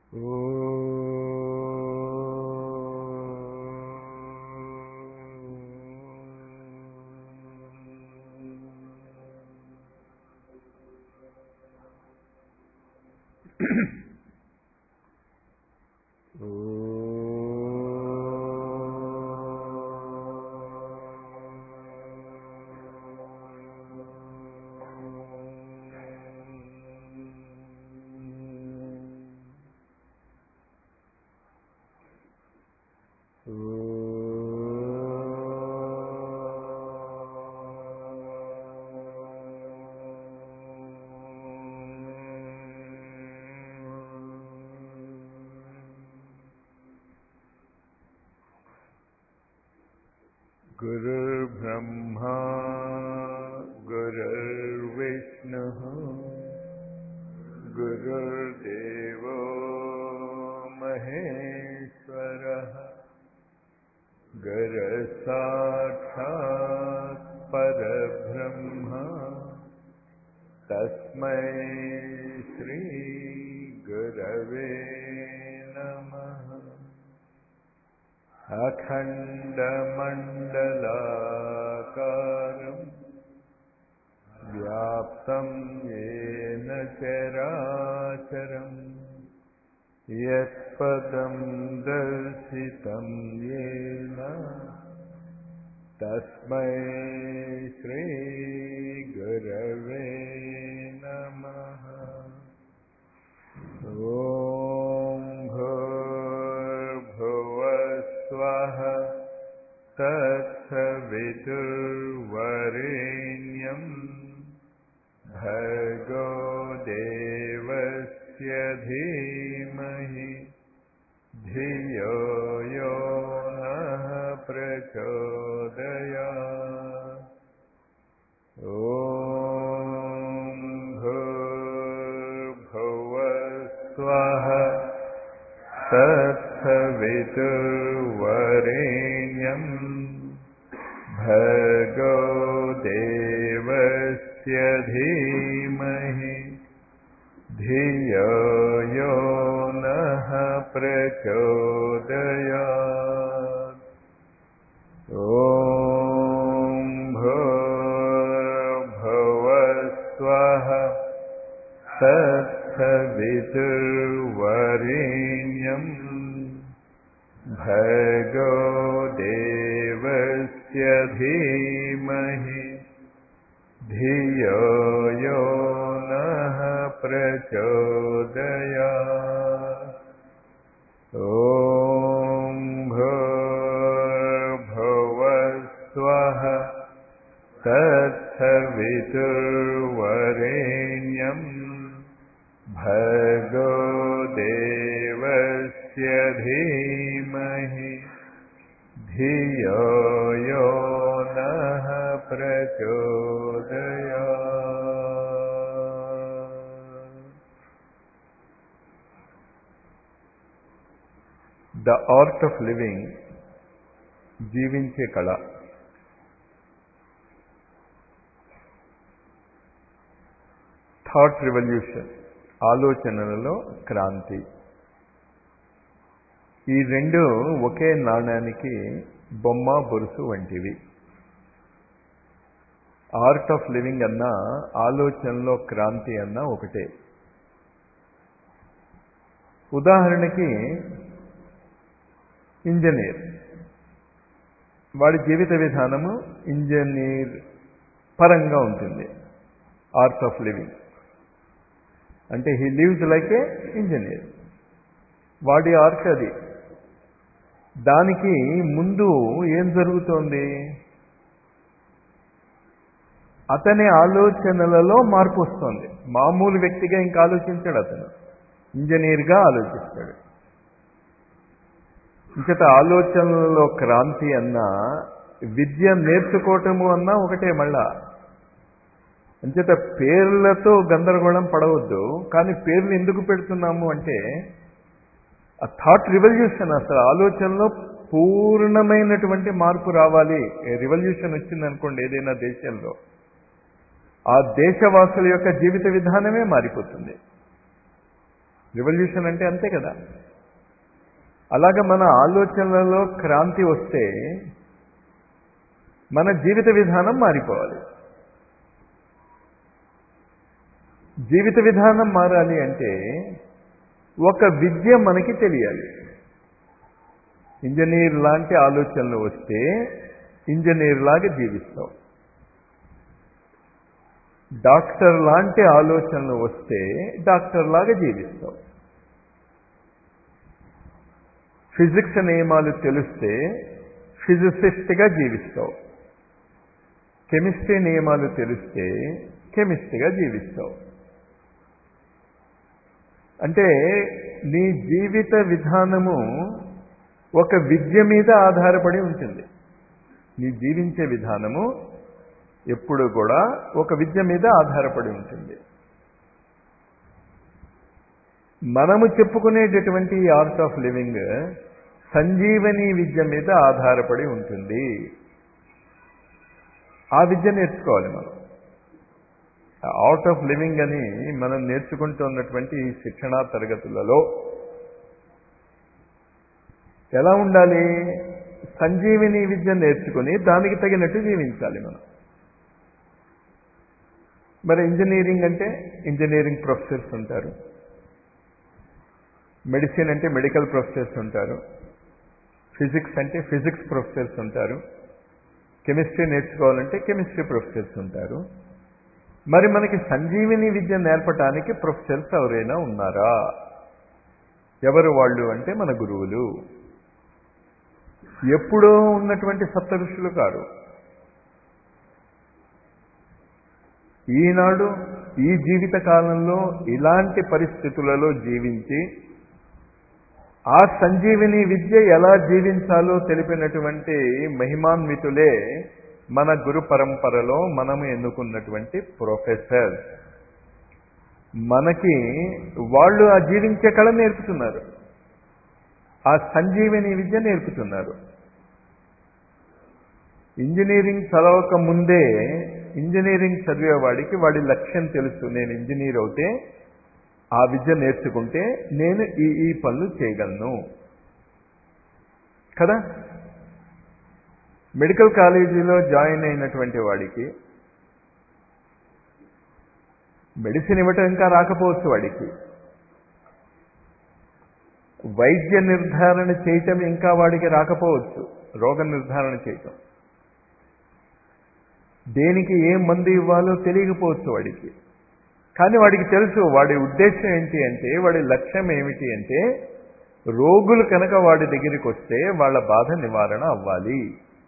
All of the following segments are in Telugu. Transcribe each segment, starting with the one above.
गुरुर्ब्रह्मा गुरुर्विष्णुः गुरुर्देवो महेश्वरः गुरसाक्षात् परब्रह्म तस्मै श्रीगुरवे नमः अखण्डमण्डलाकारम् व्याप्तं येन चराचरम् यत्पदं दर्शितं येन तस्मै श्रीगुरवे नमः ॐ भूर्भुवस्वः तत्सवितुर्वरेण्यम् भर्गो देवस्य धीमहि धियो यो नः प्रचोदयात् ॐ भूर्भुवस्वः तत्सवितुर्वरेण्यम् भर्गो देवस्य धीमहि धियो यो नः प्रचोदयात् ॐ भूर्भुवस्वः तत्सवितुर्वरेण्यम् भर्गो देवस्य धीमहि धियो यो नः प्रचोदयात् ॐ भूर्भुवस्वः तत्सवितुर्वरेण्यम् भर्गो देवस्य धीमहि धियो यो नः प्रचोदयात् ద ఆర్ట్ ఆఫ్ లివింగ్ జీవించే కళ థాట్ రివల్యూషన్ ఆలోచనలలో క్రాంతి ఈ రెండు ఒకే నాణ్యానికి బొమ్మ బొరుసు వంటివి ఆర్ట్ ఆఫ్ లివింగ్ అన్నా ఆలోచనలో క్రాంతి అన్నా ఒకటే ఉదాహరణకి ఇంజనీర్ వాడి జీవిత విధానము ఇంజనీర్ పరంగా ఉంటుంది ఆర్ట్ ఆఫ్ లివింగ్ అంటే he lives like a engineer వాడి ఆర్ట్ అది దానికి ముందు ఏం జరుగుతోంది అతని ఆలోచనలలో మార్పు వస్తుంది మామూలు వ్యక్తిగా ఇంకా ఆలోచించాడు అతను ఇంజనీర్గా ఆలోచిస్తాడు ఇంకట ఆలోచనలలో క్రాంతి అన్నా విద్య నేర్చుకోవటము అన్నా ఒకటే మళ్ళా అంచేత పేర్లతో గందరగోళం పడవద్దు కానీ పేర్లు ఎందుకు పెడుతున్నాము అంటే ఆ థాట్ రివల్యూషన్ అసలు ఆలోచనలో పూర్ణమైనటువంటి మార్పు రావాలి రివల్యూషన్ వచ్చిందనుకోండి ఏదైనా దేశంలో ఆ దేశవాసుల యొక్క జీవిత విధానమే మారిపోతుంది రివల్యూషన్ అంటే అంతే కదా అలాగ మన ఆలోచనలలో క్రాంతి వస్తే మన జీవిత విధానం మారిపోవాలి జీవిత విధానం మారాలి అంటే ఒక విద్య మనకి తెలియాలి ఇంజనీర్ లాంటి ఆలోచనలు వస్తే ఇంజనీర్ లాగా జీవిస్తాం డాక్టర్ లాంటి ఆలోచనలు వస్తే డాక్టర్ లాగా జీవిస్తాం ఫిజిక్స్ నియమాలు తెలిస్తే ఫిజిసిస్ట్గా జీవిస్తావు కెమిస్ట్రీ నియమాలు తెలిస్తే కెమిస్ట్రీగా జీవిస్తావు అంటే నీ జీవిత విధానము ఒక విద్య మీద ఆధారపడి ఉంటుంది నీ జీవించే విధానము ఎప్పుడు కూడా ఒక విద్య మీద ఆధారపడి ఉంటుంది మనము చెప్పుకునేటటువంటి ఈ ఆర్ట్ ఆఫ్ లివింగ్ సంజీవని విద్య మీద ఆధారపడి ఉంటుంది ఆ విద్య నేర్చుకోవాలి మనం ఆర్ట్ ఆఫ్ లివింగ్ అని మనం నేర్చుకుంటున్నటువంటి ఈ శిక్షణా తరగతులలో ఎలా ఉండాలి సంజీవిని విద్య నేర్చుకుని దానికి తగినట్టు జీవించాలి మనం మరి ఇంజనీరింగ్ అంటే ఇంజనీరింగ్ ప్రొఫెసర్స్ ఉంటారు మెడిసిన్ అంటే మెడికల్ ప్రొఫెసర్స్ ఉంటారు ఫిజిక్స్ అంటే ఫిజిక్స్ ప్రొఫెసర్స్ ఉంటారు కెమిస్ట్రీ నేర్చుకోవాలంటే కెమిస్ట్రీ ప్రొఫెసర్స్ ఉంటారు మరి మనకి సంజీవిని విద్య నేర్పటానికి ప్రొఫెసర్స్ ఎవరైనా ఉన్నారా ఎవరు వాళ్ళు అంటే మన గురువులు ఎప్పుడో ఉన్నటువంటి సప్త ఋషులు కాదు ఈనాడు ఈ జీవిత కాలంలో ఇలాంటి పరిస్థితులలో జీవించి ఆ సంజీవిని విద్య ఎలా జీవించాలో తెలిపినటువంటి మహిమాన్వితులే మన గురు పరంపరలో మనము ఎన్నుకున్నటువంటి ప్రొఫెసర్ మనకి వాళ్ళు ఆ జీవించే కళ నేర్పుతున్నారు ఆ సంజీవిని విద్య నేర్పుతున్నారు ఇంజనీరింగ్ చదవక ముందే ఇంజనీరింగ్ చదివేవాడికి వాడి లక్ష్యం తెలుసు నేను ఇంజనీర్ అవుతే ఆ విద్య నేర్చుకుంటే నేను ఈ ఈ పనులు చేయగలను కదా మెడికల్ కాలేజీలో జాయిన్ అయినటువంటి వాడికి మెడిసిన్ ఇవ్వటం ఇంకా రాకపోవచ్చు వాడికి వైద్య నిర్ధారణ చేయటం ఇంకా వాడికి రాకపోవచ్చు రోగ నిర్ధారణ చేయటం దేనికి ఏం మందు ఇవ్వాలో తెలియకపోవచ్చు వాడికి కానీ వాడికి తెలుసు వాడి ఉద్దేశం ఏంటి అంటే వాడి లక్ష్యం ఏమిటి అంటే రోగులు కనుక వాడి దగ్గరికి వస్తే వాళ్ళ బాధ నివారణ అవ్వాలి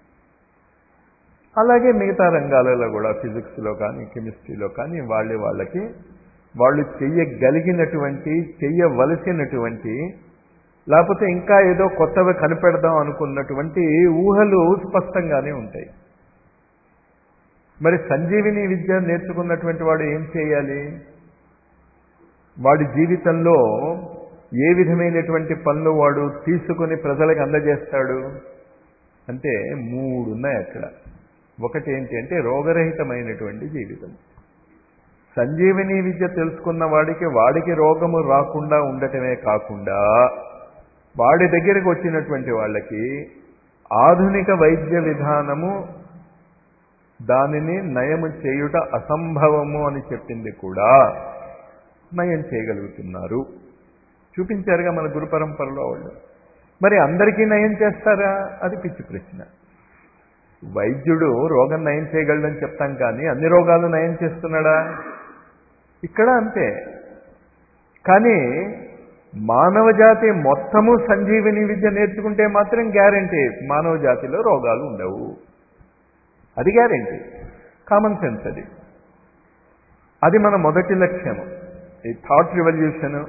అలాగే మిగతా రంగాలలో కూడా ఫిజిక్స్లో కానీ కెమిస్ట్రీలో కానీ వాళ్ళే వాళ్ళకి వాళ్ళు చెయ్యగలిగినటువంటి చెయ్యవలసినటువంటి లేకపోతే ఇంకా ఏదో కొత్తవి కనిపెడదాం అనుకున్నటువంటి ఊహలు స్పష్టంగానే ఉంటాయి మరి సంజీవిని విద్య నేర్చుకున్నటువంటి వాడు ఏం చేయాలి వాడి జీవితంలో ఏ విధమైనటువంటి పనులు వాడు తీసుకుని ప్రజలకు అందజేస్తాడు అంటే మూడు ఉన్నాయి అక్కడ ఒకటి ఏంటి అంటే రోగరహితమైనటువంటి జీవితం సంజీవిని విద్య తెలుసుకున్న వాడికి వాడికి రోగము రాకుండా ఉండటమే కాకుండా వాడి దగ్గరికి వచ్చినటువంటి వాళ్ళకి ఆధునిక వైద్య విధానము దానిని నయము చేయుట అసంభవము అని చెప్పింది కూడా నయం చేయగలుగుతున్నారు చూపించారుగా మన గురు పరంపరలో వాళ్ళు మరి అందరికీ నయం చేస్తారా అది పిచ్చి ప్రశ్న వైద్యుడు రోగం నయం చేయగలడని చెప్తాం కానీ అన్ని రోగాలు నయం చేస్తున్నాడా ఇక్కడ అంతే కానీ మానవ జాతి మొత్తము సంజీవిని విద్య నేర్చుకుంటే మాత్రం గ్యారంటీ మానవ జాతిలో రోగాలు ఉండవు అది గ్యారంటీ కామన్ సెన్స్ అది అది మన మొదటి లక్ష్యము ఈ థాట్ రివల్యూషన్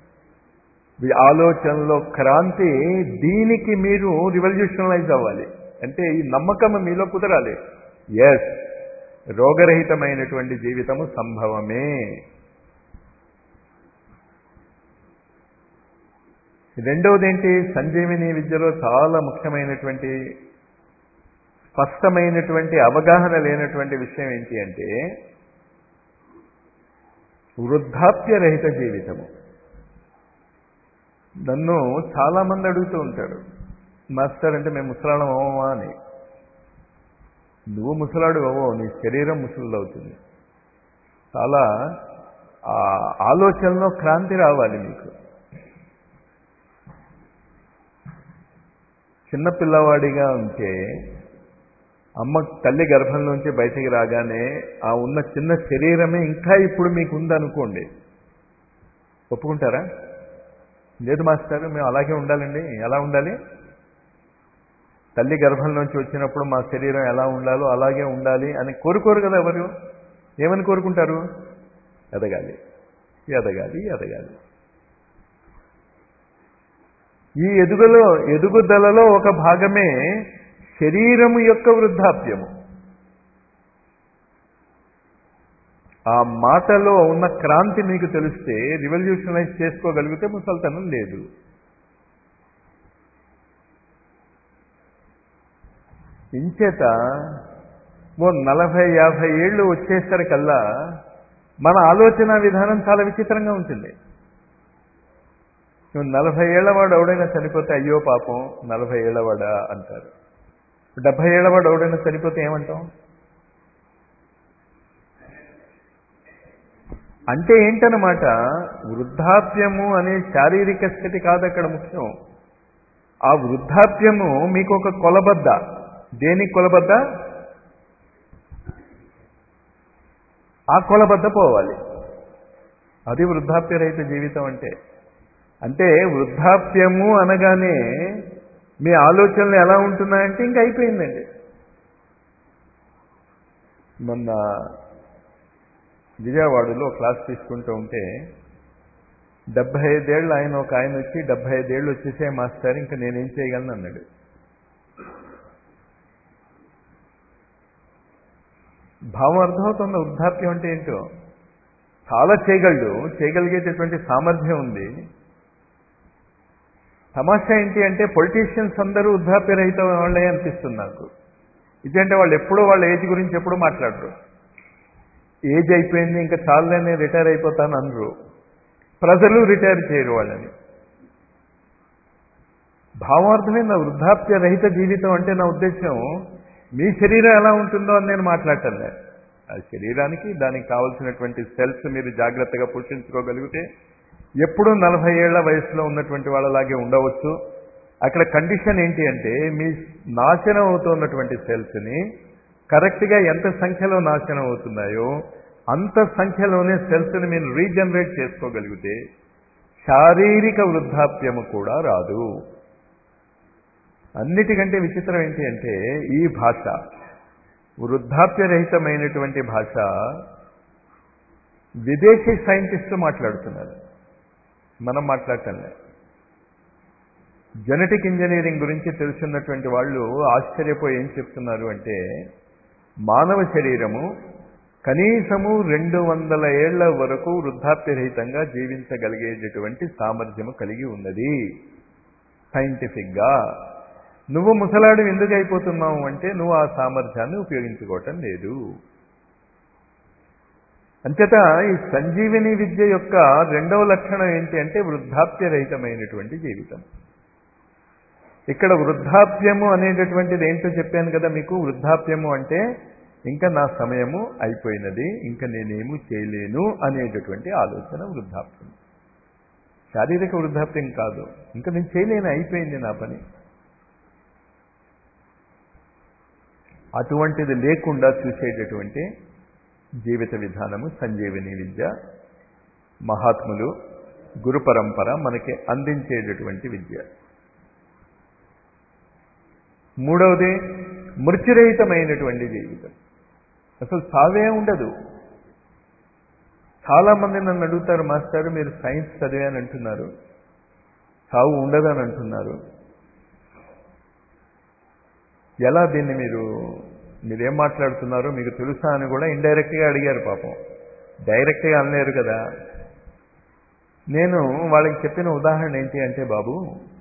ఆలోచనలో క్రాంతి దీనికి మీరు రివల్యూషనలైజ్ అవ్వాలి అంటే ఈ నమ్మకం మీలో కుదరాలి ఎస్ రోగరహితమైనటువంటి జీవితము సంభవమే రెండవది ఏంటి సంజీవిని విద్యలో చాలా ముఖ్యమైనటువంటి స్పష్టమైనటువంటి అవగాహన లేనటువంటి విషయం ఏంటి అంటే వృద్ధాప్యరహిత జీవితము నన్ను చాలా మంది అడుగుతూ ఉంటారు మాస్టర్ అంటే మేము ముసలాళ్ళం అవ్వమా అని నువ్వు ముసలాడు అవ్వవు నీ శరీరం ముసలిది అవుతుంది చాలా ఆ ఆలోచనలో క్రాంతి రావాలి మీకు చిన్న పిల్లవాడిగా ఉంటే అమ్మ తల్లి గర్భం నుంచి బయటికి రాగానే ఆ ఉన్న చిన్న శరీరమే ఇంకా ఇప్పుడు మీకు ఉందనుకోండి ఒప్పుకుంటారా లేదు మాస్టర్ మేము అలాగే ఉండాలండి ఎలా ఉండాలి తల్లి గర్భం నుంచి వచ్చినప్పుడు మా శరీరం ఎలా ఉండాలో అలాగే ఉండాలి అని కోరుకోరు కదా ఎవరు ఏమని కోరుకుంటారు ఎదగాలి ఎదగాలి ఎదగాలి ఈ ఎదుగులో ఎదుగుదలలో ఒక భాగమే శరీరము యొక్క వృద్ధాప్యము ఆ మాటలో ఉన్న క్రాంతి మీకు తెలిస్తే రివల్యూషనైజ్ చేసుకోగలిగితే ముసల్తనం లేదు ఇంచేత ఓ నలభై యాభై ఏళ్ళు వచ్చేసరికల్లా మన ఆలోచన విధానం చాలా విచిత్రంగా ఉంటుంది నువ్వు నలభై ఏళ్లవాడు ఎవడైనా చనిపోతే అయ్యో పాపం నలభై ఏళ్లవాడా అంటారు డెబ్బై ఏళ్లవాడు ఎవడైనా చనిపోతే ఏమంటాం అంటే ఏంటనమాట వృద్ధాప్యము అనే శారీరక స్థితి కాదు అక్కడ ముఖ్యం ఆ వృద్ధాప్యము మీకు ఒక కొలబద్ద దేని కొలబద్ద ఆ కొలబద్ద పోవాలి అది వృద్ధాప్యరహిత జీవితం అంటే అంటే వృద్ధాప్యము అనగానే మీ ఆలోచనలు ఎలా ఉంటున్నాయంటే ఇంక అయిపోయిందండి మొన్న విజయవాడలో క్లాస్ తీసుకుంటూ ఉంటే డెబ్బై ఐదేళ్ళు ఆయన ఒక ఆయన వచ్చి డెబ్బై ఐదేళ్ళు వచ్చేసే మాస్టర్ ఇంకా నేనేం చేయగలను అన్నాడు భావం అర్థమవుతుంది వృద్ధాప్యం అంటే ఏంటో చాలా చేయగలడు చేయగలిగేటటువంటి సామర్థ్యం ఉంది తమాషా ఏంటి అంటే పొలిటీషియన్స్ అందరూ వృద్ధాప్యరహిత వాళ్ళే అనిపిస్తుంది నాకు ఇదంటే వాళ్ళు ఎప్పుడూ వాళ్ళ ఏజ్ గురించి ఎప్పుడూ మాట్లాడరు ఏజ్ అయిపోయింది ఇంకా చాలే నేను రిటైర్ అయిపోతాను అనరు ప్రజలు రిటైర్ చేయరు వాళ్ళని భావార్థమే నా వృద్ధాప్య రహిత జీవితం అంటే నా ఉద్దేశం మీ శరీరం ఎలా ఉంటుందో అని నేను మాట్లాడటంలే ఆ శరీరానికి దానికి కావలసినటువంటి సెల్స్ మీరు జాగ్రత్తగా పోషించుకోగలిగితే ఎప్పుడూ నలభై ఏళ్ల వయసులో ఉన్నటువంటి వాళ్ళలాగే ఉండవచ్చు అక్కడ కండిషన్ ఏంటి అంటే మీ నాశనం అవుతున్నటువంటి సెల్స్ని కరెక్ట్గా ఎంత సంఖ్యలో నాశనం అవుతున్నాయో అంత సంఖ్యలోనే సెల్స్ని మీరు రీజనరేట్ చేసుకోగలిగితే శారీరక వృద్ధాప్యము కూడా రాదు అన్నిటికంటే విచిత్రం ఏంటి అంటే ఈ భాష వృద్ధాప్యరహితమైనటువంటి భాష విదేశీ సైంటిస్టులు మాట్లాడుతున్నారు మనం మాట్లాడటంలే జెనెటిక్ ఇంజనీరింగ్ గురించి తెలుసున్నటువంటి వాళ్ళు ఆశ్చర్యపోయి ఏం చెప్తున్నారు అంటే మానవ శరీరము కనీసము రెండు వందల ఏళ్ల వరకు వృద్ధాప్యరహితంగా జీవించగలిగేటటువంటి సామర్థ్యము కలిగి ఉన్నది సైంటిఫిక్గా నువ్వు ముసలాడు ఎందుకు అయిపోతున్నావు అంటే నువ్వు ఆ సామర్థ్యాన్ని ఉపయోగించుకోవటం లేదు అంతటా ఈ సంజీవిని విద్య యొక్క రెండవ లక్షణం ఏంటి అంటే వృద్ధాప్యరహితమైనటువంటి జీవితం ఇక్కడ వృద్ధాప్యము అనేటటువంటిది ఏంటో చెప్పాను కదా మీకు వృద్ధాప్యము అంటే ఇంకా నా సమయము అయిపోయినది ఇంకా నేనేమీ చేయలేను అనేటటువంటి ఆలోచన వృద్ధాప్యం శారీరక వృద్ధాప్యం కాదు ఇంకా నేను చేయలేను అయిపోయింది నా పని అటువంటిది లేకుండా చూసేటటువంటి జీవిత విధానము సంజీవిని విద్య మహాత్ములు గురు పరంపర మనకి అందించేటటువంటి విద్య మూడవది మృత్యురహితమైనటువంటి జీవితం అసలు సావే ఉండదు చాలామంది నన్ను అడుగుతారు మాస్టర్ మీరు సైన్స్ చదివాని అంటున్నారు సావు ఉండదని అంటున్నారు ఎలా దీన్ని మీరు మీరేం మాట్లాడుతున్నారో మీకు తెలుసా అని కూడా ఇండైరెక్ట్గా అడిగారు పాపం డైరెక్ట్గా అనలేరు కదా నేను వాళ్ళకి చెప్పిన ఉదాహరణ ఏంటి అంటే బాబు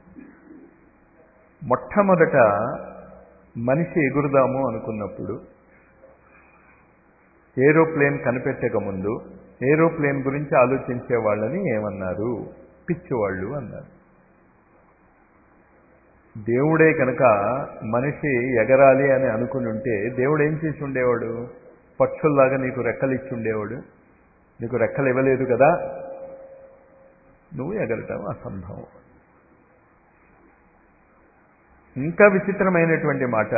మొట్టమొదట మనిషి ఎగురుదాము అనుకున్నప్పుడు ఏరోప్లేన్ కనిపెట్టక ముందు ఏరోప్లేన్ గురించి ఆలోచించే వాళ్ళని ఏమన్నారు పిచ్చివాళ్ళు అన్నారు దేవుడే కనుక మనిషి ఎగరాలి అని అనుకుని ఉంటే దేవుడు ఏం చేసి ఉండేవాడు పక్షుల్లాగా నీకు రెక్కలు ఇచ్చి ఉండేవాడు నీకు రెక్కలు ఇవ్వలేదు కదా నువ్వు ఎగరటం అసంభవం ఇంకా విచిత్రమైనటువంటి మాట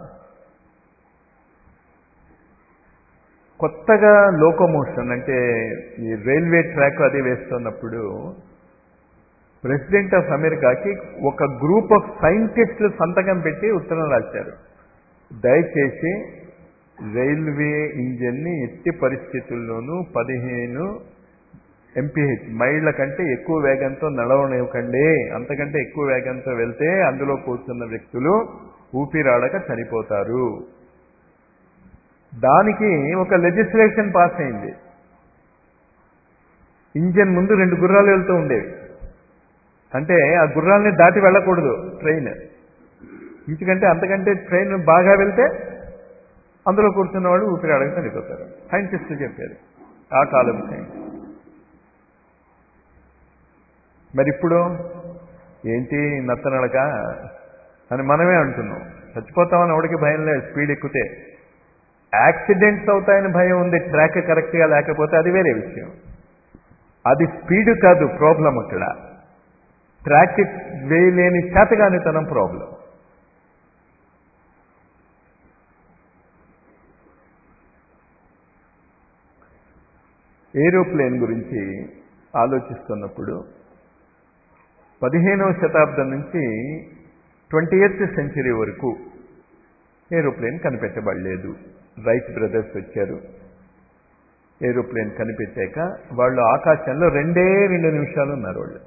కొత్తగా లోకోమోషన్ అంటే ఈ రైల్వే ట్రాక్ అది వేస్తున్నప్పుడు ప్రెసిడెంట్ ఆఫ్ అమెరికాకి ఒక గ్రూప్ ఆఫ్ సైంటిస్టులు సంతకం పెట్టి ఉత్తరం రాశారు దయచేసి రైల్వే ఇంజన్ని ఎట్టి పరిస్థితుల్లోనూ పదిహేను ఎంపీహెచ్ మైళ్ళ కంటే ఎక్కువ వేగంతో నడవనివ్వకండి అంతకంటే ఎక్కువ వేగంతో వెళ్తే అందులో కూర్చున్న వ్యక్తులు ఊపిరాడక చనిపోతారు దానికి ఒక లెజిస్లేషన్ పాస్ అయింది ఇంజన్ ముందు రెండు గుర్రాలు వెళ్తూ ఉండేవి అంటే ఆ గుర్రాలని దాటి వెళ్ళకూడదు ట్రైన్ ఎందుకంటే అంతకంటే ట్రైన్ బాగా వెళ్తే అందులో కూర్చున్న వాళ్ళు ఊపిరాడక చనిపోతారు సైంటిస్టులు చెప్పారు ఆ కాలం సైన్స్ మరి ఇప్పుడు ఏంటి నత్తనడక అని మనమే అంటున్నాం చచ్చిపోతామని ఎవడికి భయం లేదు స్పీడ్ ఎక్కితే యాక్సిడెంట్స్ అవుతాయని భయం ఉంది ట్రాక్ కరెక్ట్గా లేకపోతే అది వేరే విషయం అది స్పీడ్ కాదు ప్రాబ్లం అక్కడ ట్రాక్ వేయలేని చేతగానితనం ప్రాబ్లం ఏరోప్లేన్ గురించి ఆలోచిస్తున్నప్పుడు పదిహేనవ శతాబ్దం నుంచి ట్వంటీ ఎయిత్ సెంచరీ వరకు ఏరోప్లేన్ కనిపెట్టబడలేదు రైట్ బ్రదర్స్ వచ్చారు ఏరోప్లేన్ కనిపెట్టాక వాళ్ళు ఆకాశంలో రెండే రెండు నిమిషాలు ఉన్నారు వాళ్ళు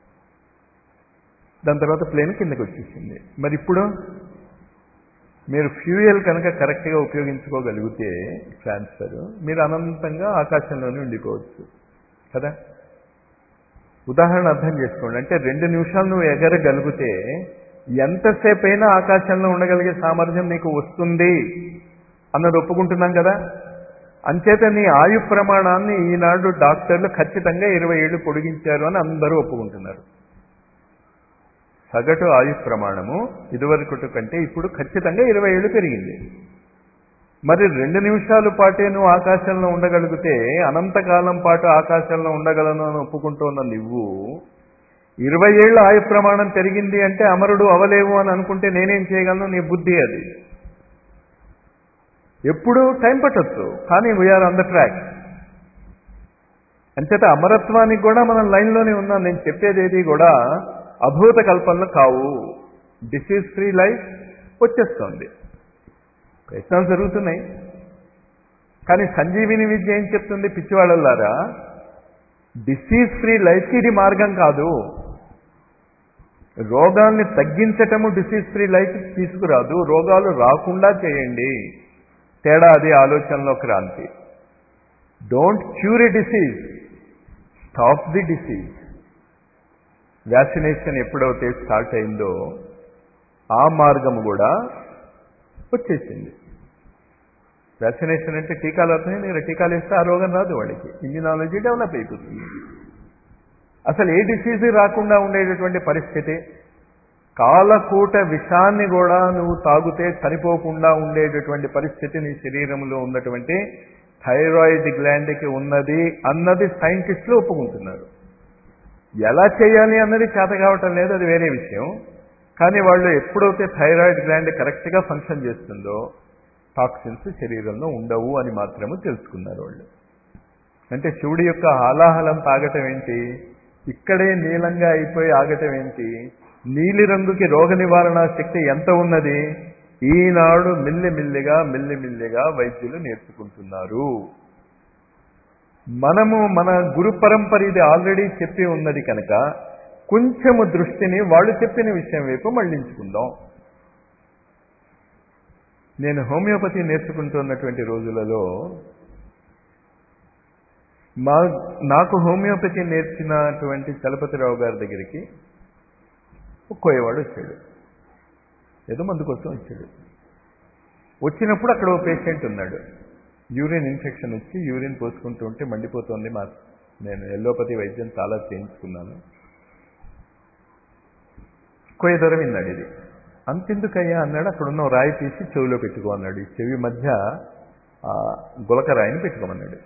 దాని తర్వాత ప్లేన్ కిందకి వచ్చేసింది మరి ఇప్పుడు మీరు ఫ్యూయల్ కనుక కరెక్ట్గా ఉపయోగించుకోగలిగితే ట్రాన్స్ఫర్ మీరు అనంతంగా ఆకాశంలోనే ఉండిపోవచ్చు కదా ఉదాహరణ అర్థం చేసుకోండి అంటే రెండు నిమిషాలు నువ్వు ఎగరగలిగితే ఎంతసేపు అయినా ఆకాశంలో ఉండగలిగే సామర్థ్యం నీకు వస్తుంది అన్నది ఒప్పుకుంటున్నాం కదా అంచేత నీ ఆయు ప్రమాణాన్ని ఈనాడు డాక్టర్లు ఖచ్చితంగా ఇరవై ఏళ్ళు పొడిగించారు అని అందరూ ఒప్పుకుంటున్నారు సగటు ఆయు ప్రమాణము ఇదివరకటి కంటే ఇప్పుడు ఖచ్చితంగా ఇరవై ఏళ్ళు పెరిగింది మరి రెండు నిమిషాల పాటే నువ్వు ఆకాశంలో ఉండగలిగితే అనంతకాలం పాటు ఆకాశంలో ఉండగలను అని ఒప్పుకుంటున్న నువ్వు ఇరవై ఏళ్ళ ఆయు ప్రమాణం పెరిగింది అంటే అమరుడు అవలేవు అని అనుకుంటే నేనేం చేయగలను నీ బుద్ధి అది ఎప్పుడు టైం పట్టచ్చు కానీ వీఆర్ ఆన్ ద ట్రాక్ అంచేత అమరత్వానికి కూడా మనం లైన్లోనే ఉన్నాం నేను చెప్పేది ఏది కూడా అభూత కల్పనలు కావు డిసీజ్ ఫ్రీ లైఫ్ వచ్చేస్తోంది ప్రయత్నాలు జరుగుతున్నాయి కానీ సంజీవిని విద్య ఏం చెప్తుంది పిచ్చివాళ్ళలారా డిసీజ్ ఫ్రీ లైఫ్కి ఇది మార్గం కాదు రోగాల్ని తగ్గించటము డిసీజ్ ఫ్రీ లైఫ్ తీసుకురాదు రోగాలు రాకుండా చేయండి తేడా అది ఆలోచనలో క్రాంతి don't cure a disease stop the disease vaccination ఎప్పుడైతే స్టార్ట్ అయిందో ఆ మార్గము కూడా వచ్చేసింది వ్యాక్సినేషన్ అంటే టీకాలు అవుతున్నాయి నేను టీకాలు ఇస్తే ఆ రోగం రాదు వాడికి ఇమ్యూనాలజీ డెవలప్ అయిపోతుంది అసలు ఏ డిసీజ్ రాకుండా ఉండేటటువంటి పరిస్థితి కాలకూట విషాన్ని కూడా నువ్వు తాగితే చనిపోకుండా ఉండేటటువంటి పరిస్థితి నీ శరీరంలో ఉన్నటువంటి థైరాయిడ్ గ్లాండ్కి ఉన్నది అన్నది సైంటిస్టులు ఒప్పుకుంటున్నారు ఎలా చేయాలి అన్నది చేత కావటం లేదు అది వేరే విషయం కానీ వాళ్ళు ఎప్పుడైతే థైరాయిడ్ గ్లాండ్ కరెక్ట్గా ఫంక్షన్ చేస్తుందో టాక్సిన్స్ శరీరంలో ఉండవు అని మాత్రము తెలుసుకున్నారు వాళ్ళు అంటే శివుడి యొక్క హాలాహలం తాగటం ఏంటి ఇక్కడే నీలంగా అయిపోయి ఆగటం ఏంటి నీలిరంగుకి రోగ నివారణ శక్తి ఎంత ఉన్నది ఈనాడు మిల్లిమిల్లిగా మిల్లిమిల్లిగా వైద్యులు నేర్చుకుంటున్నారు మనము మన గురు పరంపర ఇది ఆల్రెడీ చెప్పి ఉన్నది కనుక కొంచెము దృష్టిని వాళ్ళు చెప్పిన విషయం వైపు మళ్లించుకుందాం నేను హోమియోపతి నేర్చుకుంటున్నటువంటి రోజులలో మా నాకు హోమియోపతి నేర్చినటువంటి చలపతిరావు గారి దగ్గరికి ఒక కోయవాడు వచ్చాడు ఏదో మందు కోసం వచ్చాడు వచ్చినప్పుడు అక్కడ ఓ పేషెంట్ ఉన్నాడు యూరిన్ ఇన్ఫెక్షన్ వచ్చి యూరిన్ పోసుకుంటూ ఉంటే మండిపోతుంది మా నేను ఎల్లోపతి వైద్యం చాలా చేయించుకున్నాను కొయ్యదొర విన్నాడు ఇది అంతెందుకయ్యా అన్నాడు అక్కడ ఉన్న ఓ రాయి తీసి చెవిలో పెట్టుకో అన్నాడు ఈ చెవి మధ్య ఆ గులక రాయిని పెట్టుకోమన్నాడు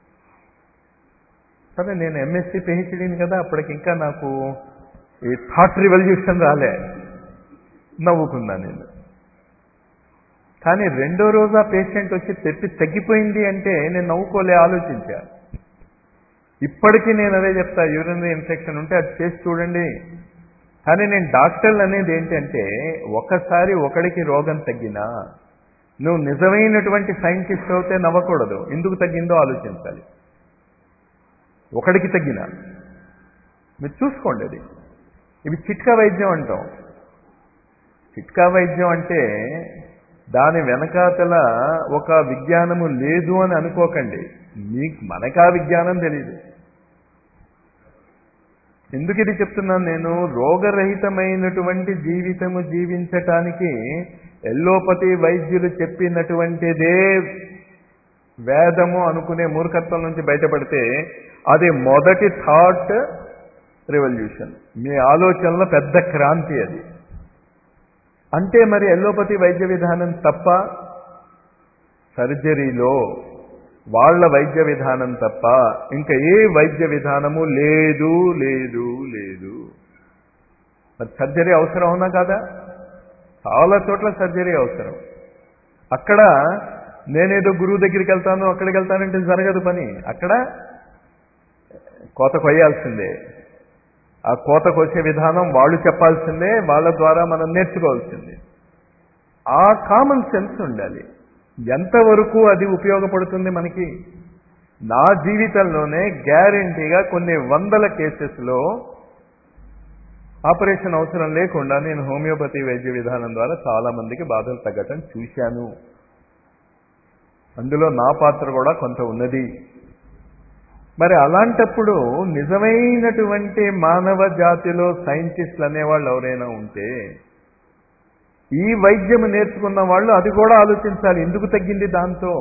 సరే నేను ఎంఎస్సి పిహెచ్డీని కదా అప్పటికి ఇంకా నాకు ఈ థాట్ రివల్యూషన్ రాలే నవ్వుకున్నా నేను కానీ రెండో రోజు ఆ పేషెంట్ వచ్చి తెప్పి తగ్గిపోయింది అంటే నేను నవ్వుకోలే ఆలోచించా ఇప్పటికీ నేను అదే చెప్తా యూరినరీ ఇన్ఫెక్షన్ ఉంటే అది చేసి చూడండి కానీ నేను డాక్టర్లు అనేది ఏంటంటే ఒకసారి ఒకడికి రోగం తగ్గినా నువ్వు నిజమైనటువంటి సైంటిస్ట్ అవుతే నవ్వకూడదు ఎందుకు తగ్గిందో ఆలోచించాలి ఒకడికి తగ్గినా మీరు చూసుకోండి అది ఇవి చిట్కా వైద్యం అంటాం చిట్కా వైద్యం అంటే దాని వెనకాతల ఒక విజ్ఞానము లేదు అని అనుకోకండి మీకు మనకా విజ్ఞానం తెలియదు ఎందుకు ఇది చెప్తున్నాను నేను రోగరహితమైనటువంటి జీవితము జీవించటానికి ఎల్లోపతి వైద్యులు చెప్పినటువంటిదే వేదము అనుకునే మూర్ఖత్వం నుంచి బయటపడితే అది మొదటి థాట్ రెవల్యూషన్ మీ ఆలోచనలో పెద్ద క్రాంతి అది అంటే మరి ఎల్లోపతి వైద్య విధానం తప్ప సర్జరీలో వాళ్ళ వైద్య విధానం తప్ప ఇంకా ఏ వైద్య విధానము లేదు లేదు లేదు మరి సర్జరీ అవసరం అవునా కాదా చాలా చోట్ల సర్జరీ అవసరం అక్కడ నేనేదో గురువు దగ్గరికి వెళ్తాను అక్కడికి వెళ్తానంటే జరగదు పని అక్కడ కోత కొయ్యాల్సిందే ఆ కోత కొచ్చే విధానం వాళ్ళు చెప్పాల్సిందే వాళ్ళ ద్వారా మనం నేర్చుకోవాల్సిందే ఆ కామన్ సెన్స్ ఉండాలి ఎంతవరకు అది ఉపయోగపడుతుంది మనకి నా జీవితంలోనే గ్యారంటీగా కొన్ని వందల కేసెస్లో ఆపరేషన్ అవసరం లేకుండా నేను హోమియోపతి వైద్య విధానం ద్వారా చాలా మందికి బాధలు తగ్గటం చూశాను అందులో నా పాత్ర కూడా కొంత ఉన్నది మరి అలాంటప్పుడు నిజమైనటువంటి మానవ జాతిలో సైంటిస్టులు అనేవాళ్ళు ఎవరైనా ఉంటే ఈ వైద్యం నేర్చుకున్న వాళ్ళు అది కూడా ఆలోచించాలి ఎందుకు తగ్గింది దాంతో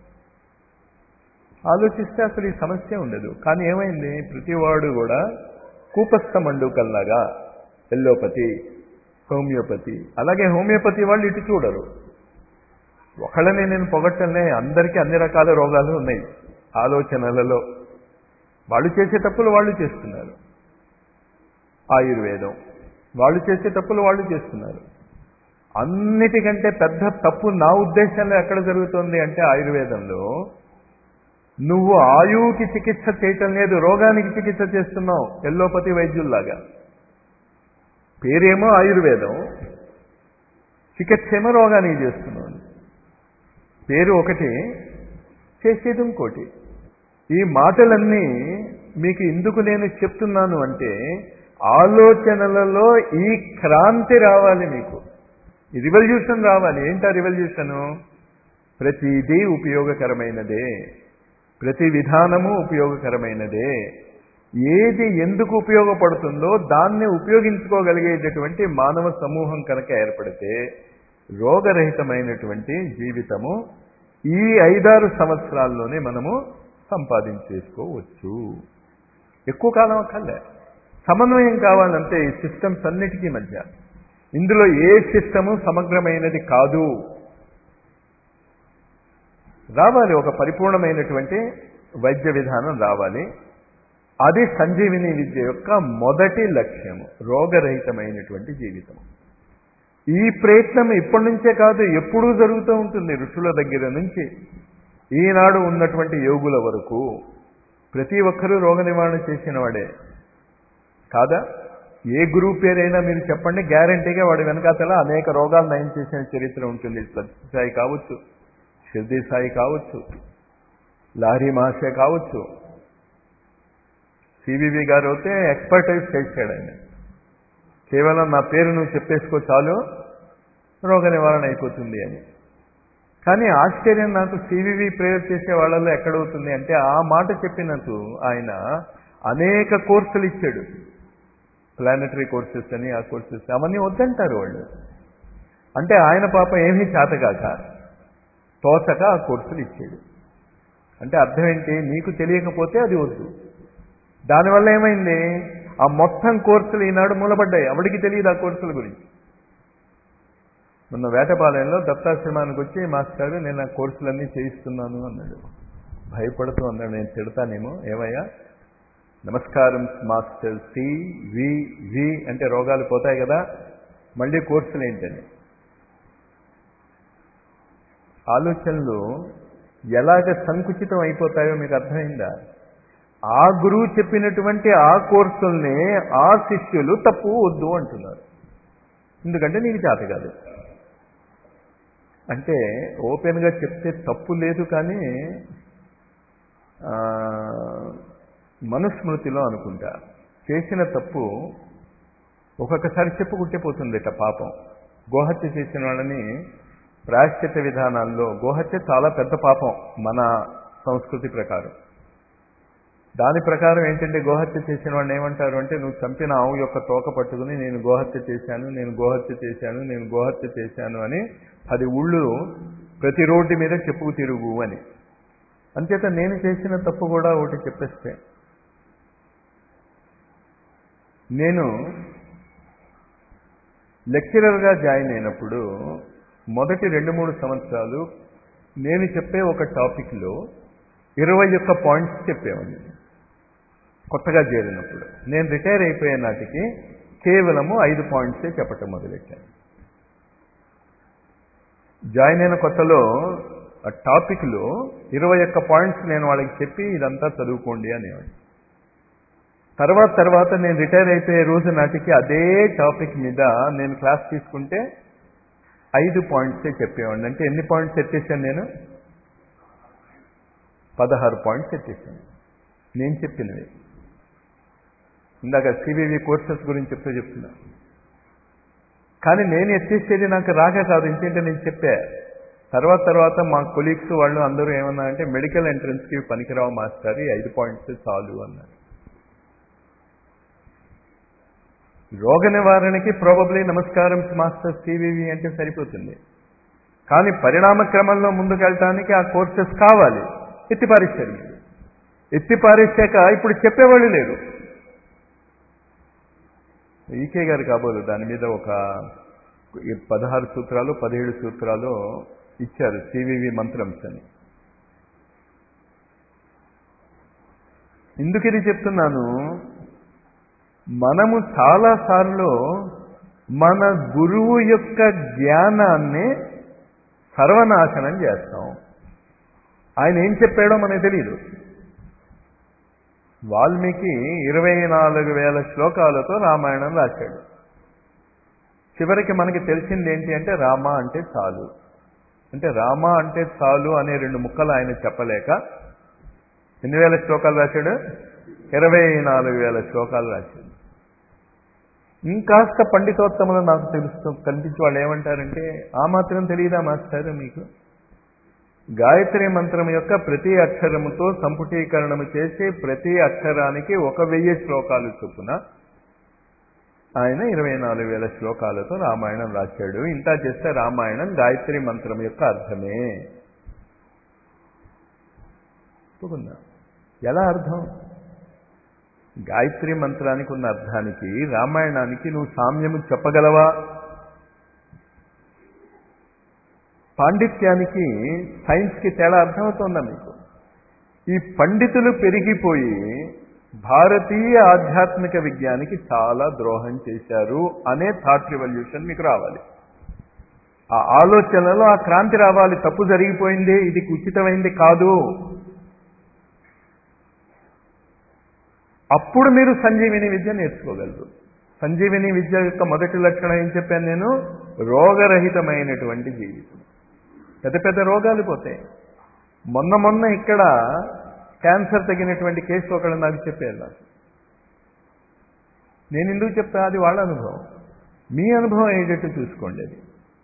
ఆలోచిస్తే అసలు ఈ సమస్య ఉండదు కానీ ఏమైంది ప్రతివాడు కూడా కూపస్థ మండుకల్లాగా ఎల్లోపతి హోమియోపతి అలాగే హోమియోపతి వాళ్ళు ఇటు చూడరు ఒకళ్ళనే నేను పొగట్టలనే అందరికీ అన్ని రకాల రోగాలు ఉన్నాయి ఆలోచనలలో వాళ్ళు చేసే తప్పులు వాళ్ళు చేస్తున్నారు ఆయుర్వేదం వాళ్ళు చేసే తప్పులు వాళ్ళు చేస్తున్నారు అన్నిటికంటే పెద్ద తప్పు నా ఉద్దేశంలో ఎక్కడ జరుగుతుంది అంటే ఆయుర్వేదంలో నువ్వు ఆయువుకి చికిత్స చేయటం లేదు రోగానికి చికిత్స చేస్తున్నావు ఎల్లోపతి వైద్యుల్లాగా పేరేమో ఆయుర్వేదం చికిత్స ఏమో రోగానికి చేస్తున్నావు పేరు ఒకటి చేసేది ఇంకోటి ఈ మాటలన్నీ మీకు ఎందుకు నేను చెప్తున్నాను అంటే ఆలోచనలలో ఈ క్రాంతి రావాలి మీకు రివల్యూషన్ రావాలి ఏంటా రివల్యూషను ప్రతిదీ ఉపయోగకరమైనదే ప్రతి విధానము ఉపయోగకరమైనదే ఏది ఎందుకు ఉపయోగపడుతుందో దాన్ని ఉపయోగించుకోగలిగేటటువంటి మానవ సమూహం కనుక ఏర్పడితే రోగరహితమైనటువంటి జీవితము ఈ ఐదారు సంవత్సరాల్లోనే మనము సంపాదించేసుకోవచ్చు ఎక్కువ కాలం అక్కర్లే సమన్వయం కావాలంటే ఈ సిస్టమ్స్ అన్నిటికీ మధ్య ఇందులో ఏ సిస్టము సమగ్రమైనది కాదు రావాలి ఒక పరిపూర్ణమైనటువంటి వైద్య విధానం రావాలి అది సంజీవిని విద్య యొక్క మొదటి లక్ష్యము రోగరహితమైనటువంటి జీవితం ఈ ప్రయత్నం ఇప్పటి నుంచే కాదు ఎప్పుడూ జరుగుతూ ఉంటుంది ఋషుల దగ్గర నుంచి ఈనాడు ఉన్నటువంటి యోగుల వరకు ప్రతి ఒక్కరూ రోగ నివారణ చేసిన వాడే కాదా ఏ గురువు పేరైనా మీరు చెప్పండి గ్యారంటీగా వాడి వెనకాతల అనేక రోగాలు నయం చేసిన చరిత్ర ఉంటుంది సత్యసాయి కావచ్చు షిర్దీ సాయి కావచ్చు లారీ మహాశయ కావచ్చు సివివి గారు అయితే ఎక్స్పర్టైజ్ చేశాడు ఆయన కేవలం నా పేరు నువ్వు చెప్పేసుకో చాలు రోగ నివారణ అయిపోతుంది అని కానీ ఆశ్చర్యం నాకు సివివి ప్రేయర్ చేసే వాళ్ళలో ఎక్కడవుతుంది అంటే ఆ మాట చెప్పినట్టు ఆయన అనేక కోర్సులు ఇచ్చాడు ప్లానటరీ కోర్సెస్ అని ఆ కోర్సెస్ అవన్నీ వద్దంటారు వాళ్ళు అంటే ఆయన పాప ఏమీ చేతగాక తోచక ఆ కోర్సులు ఇచ్చాడు అంటే అర్థం ఏంటి నీకు తెలియకపోతే అది వద్దు దానివల్ల ఏమైంది ఆ మొత్తం కోర్సులు ఈనాడు మూలపడ్డాయి ఎవడికి తెలియదు ఆ కోర్సుల గురించి మొన్న వేటపాలెంలో దత్తాశ్రమానికి వచ్చి మాస్టర్ నేను ఆ కోర్సులన్నీ చేయిస్తున్నాను అన్నాడు భయపడుతూ అన్నాడు నేను తిడతానేమో ఏమయ్యా నమస్కారం మాస్టర్ సి వి వి అంటే రోగాలు పోతాయి కదా మళ్ళీ కోర్సులు ఏంటని ఆలోచనలు ఎలాగ సంకుచితం అయిపోతాయో మీకు అర్థమైందా ఆ గురువు చెప్పినటువంటి ఆ కోర్సుల్ని ఆ శిష్యులు తప్పు వద్దు అంటున్నారు ఎందుకంటే నీకు చేత కాదు అంటే ఓపెన్గా చెప్తే తప్పు లేదు కానీ మనుస్మృతిలో అనుకుంటా చేసిన తప్పు ఒక్కొక్కసారి చెప్పుకుంటే పోతుందిట పాపం గోహత్య చేసిన వాళ్ళని ప్రాశ్చిత విధానాల్లో గోహత్య చాలా పెద్ద పాపం మన సంస్కృతి ప్రకారం దాని ప్రకారం ఏంటంటే గోహత్య చేసిన వాడిని ఏమంటారు అంటే నువ్వు చంపిన ఆవు యొక్క తోక పట్టుకుని నేను గోహత్య చేశాను నేను గోహత్య చేశాను నేను గోహత్య చేశాను అని పది ఊళ్ళు ప్రతి రోడ్డు మీద చెప్పుకు తిరుగు అని అంచేత నేను చేసిన తప్పు కూడా ఒకటి చెప్పేస్తే నేను లెక్చరర్గా జాయిన్ అయినప్పుడు మొదటి రెండు మూడు సంవత్సరాలు నేను చెప్పే ఒక టాపిక్లో ఇరవై ఒక్క పాయింట్స్ చెప్పేవాడిని కొత్తగా చేరినప్పుడు నేను రిటైర్ అయిపోయే నాటికి కేవలము ఐదు పాయింట్సే చెప్పటం మొదలెట్టాను జాయిన్ అయిన కొత్తలో ఆ టాపిక్లో ఇరవై ఒక్క పాయింట్స్ నేను వాళ్ళకి చెప్పి ఇదంతా చదువుకోండి అనేవాడిని తర్వాత తర్వాత నేను రిటైర్ అయిపోయే రోజు నాటికి అదే టాపిక్ మీద నేను క్లాస్ తీసుకుంటే ఐదు పాయింట్సే చెప్పేవాడిని అంటే ఎన్ని పాయింట్స్ ఎత్తేసాను నేను పదహారు పాయింట్స్ ఎత్తేసాను నేను చెప్పినవి ఇందాక సివివి కోర్సెస్ గురించి చెప్తూ చెప్తున్నా కానీ నేను ఎత్తేసేది నాకు రాక కాదు ఎందుకంటే నేను చెప్పా తర్వాత తర్వాత మా కొలీగ్స్ వాళ్ళు అందరూ ఏమన్నా అంటే మెడికల్ ఎంట్రన్స్కి పనికిరావు మాస్టర్ ఈ ఐదు పాయింట్స్ చాలు అన్నారు రోగ నివారణకి ప్రాబబ్లీ నమస్కారం మాస్టర్ సివివి అంటే సరిపోతుంది కానీ పరిణామ క్రమంలో ముందుకు వెళ్ళటానికి ఆ కోర్సెస్ కావాలి ఎత్తిపారేశారు ఎత్తిపారేశాక ఇప్పుడు చెప్పేవాళ్ళు లేరు ఈకే గారు కాబోదు దాని మీద ఒక పదహారు సూత్రాలు పదిహేడు సూత్రాలు ఇచ్చారు సివివి మంత్రంస్ అని ఎందుకు ఇది చెప్తున్నాను మనము చాలాసార్లు మన గురువు యొక్క జ్ఞానాన్ని సర్వనాశనం చేస్తాం ఆయన ఏం చెప్పాడో మనకు తెలియదు వాల్మీకి ఇరవై నాలుగు వేల శ్లోకాలతో రామాయణం రాశాడు చివరికి మనకి తెలిసింది ఏంటి అంటే రామ అంటే చాలు అంటే రామ అంటే చాలు అనే రెండు ముక్కలు ఆయన చెప్పలేక ఎన్ని వేల శ్లోకాలు రాశాడు ఇరవై నాలుగు వేల శ్లోకాలు రాశాడు ఇంకాస్త పండితోత్తములు నాకు తెలుస్తూ కనిపించి వాళ్ళు ఏమంటారంటే ఆ మాత్రం తెలియదా మాస్టర్ మీకు గాయత్రి మంత్రం యొక్క ప్రతి అక్షరముతో సంపుటీకరణము చేసి ప్రతి అక్షరానికి ఒక వెయ్యి శ్లోకాలు చొప్పున ఆయన ఇరవై నాలుగు వేల శ్లోకాలతో రామాయణం రాశాడు ఇంత చేస్తే రామాయణం గాయత్రి మంత్రం యొక్క అర్థమే ఒప్పుకుందా ఎలా అర్థం గాయత్రి మంత్రానికి ఉన్న అర్థానికి రామాయణానికి నువ్వు సామ్యము చెప్పగలవా పాండిత్యానికి సైన్స్కి తేడా అర్థమవుతోందా మీకు ఈ పండితులు పెరిగిపోయి భారతీయ ఆధ్యాత్మిక విజ్ఞానికి చాలా ద్రోహం చేశారు అనే థాట్ రివల్యూషన్ మీకు రావాలి ఆ ఆలోచనలో ఆ క్రాంతి రావాలి తప్పు జరిగిపోయింది ఇది ఉచితమైంది కాదు అప్పుడు మీరు సంజీవిని విద్య నేర్చుకోగలరు సంజీవిని విద్య యొక్క మొదటి లక్షణం ఏం చెప్పాను నేను రోగరహితమైనటువంటి జీవితం పెద్ద పెద్ద రోగాలు పోతాయి మొన్న మొన్న ఇక్కడ క్యాన్సర్ తగినటువంటి కేసు ఒకళ్ళు నాకు చెప్పారు నాకు నేను ఎందుకు చెప్తా అది వాళ్ళ అనుభవం మీ అనుభవం అయ్యేటట్టు చూసుకోండి అది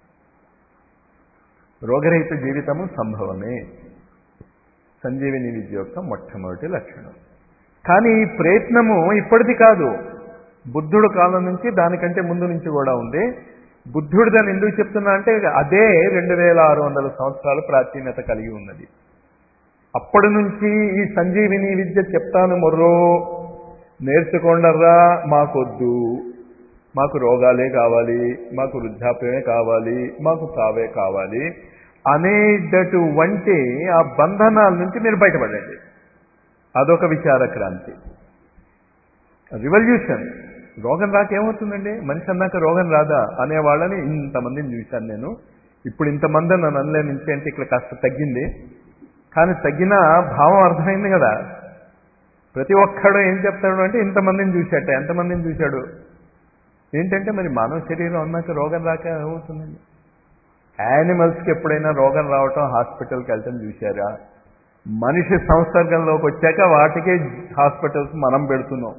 రోగరహిత జీవితము సంభవమే సంజీవిని విద్య యొక్క మొట్టమొదటి లక్షణం కానీ ఈ ప్రయత్నము ఇప్పటిది కాదు బుద్ధుడు కాలం నుంచి దానికంటే ముందు నుంచి కూడా ఉంది బుద్ధుడు దాన్ని ఎందుకు చెప్తున్నా అంటే అదే రెండు వేల ఆరు వందల సంవత్సరాలు ప్రాచీనత కలిగి ఉన్నది అప్పటి నుంచి ఈ సంజీవిని విద్య చెప్తాను మొర్రో నేర్చుకోండర్రా మాకొద్దు మాకు రోగాలే కావాలి మాకు వృద్ధాప్యమే కావాలి మాకు సావే కావాలి అనేటటువంటి ఆ బంధనాల నుంచి మీరు బయటపడండి అదొక విచార క్రాంతి రివల్యూషన్ రోగం రాక ఏమవుతుందండి మనిషి అన్నాక రోగం రాదా అనే వాళ్ళని ఇంతమందిని చూశాను నేను ఇప్పుడు ఇంతమంది నన్ను అనలే నుంచి అంటే ఇక్కడ కాస్త తగ్గింది కానీ తగ్గిన భావం అర్థమైంది కదా ప్రతి ఒక్కడు ఏం చెప్తాడు అంటే ఇంతమందిని చూశాట ఎంతమందిని చూశాడు ఏంటంటే మరి మానవ శరీరం అన్నాక రోగం రాక ఏమవుతుందండి యానిమల్స్కి ఎప్పుడైనా రోగం రావటం హాస్పిటల్కి వెళ్ళటం చూశారా మనిషి సంసర్గంలోకి వచ్చాక వాటికే హాస్పిటల్స్ మనం పెడుతున్నాం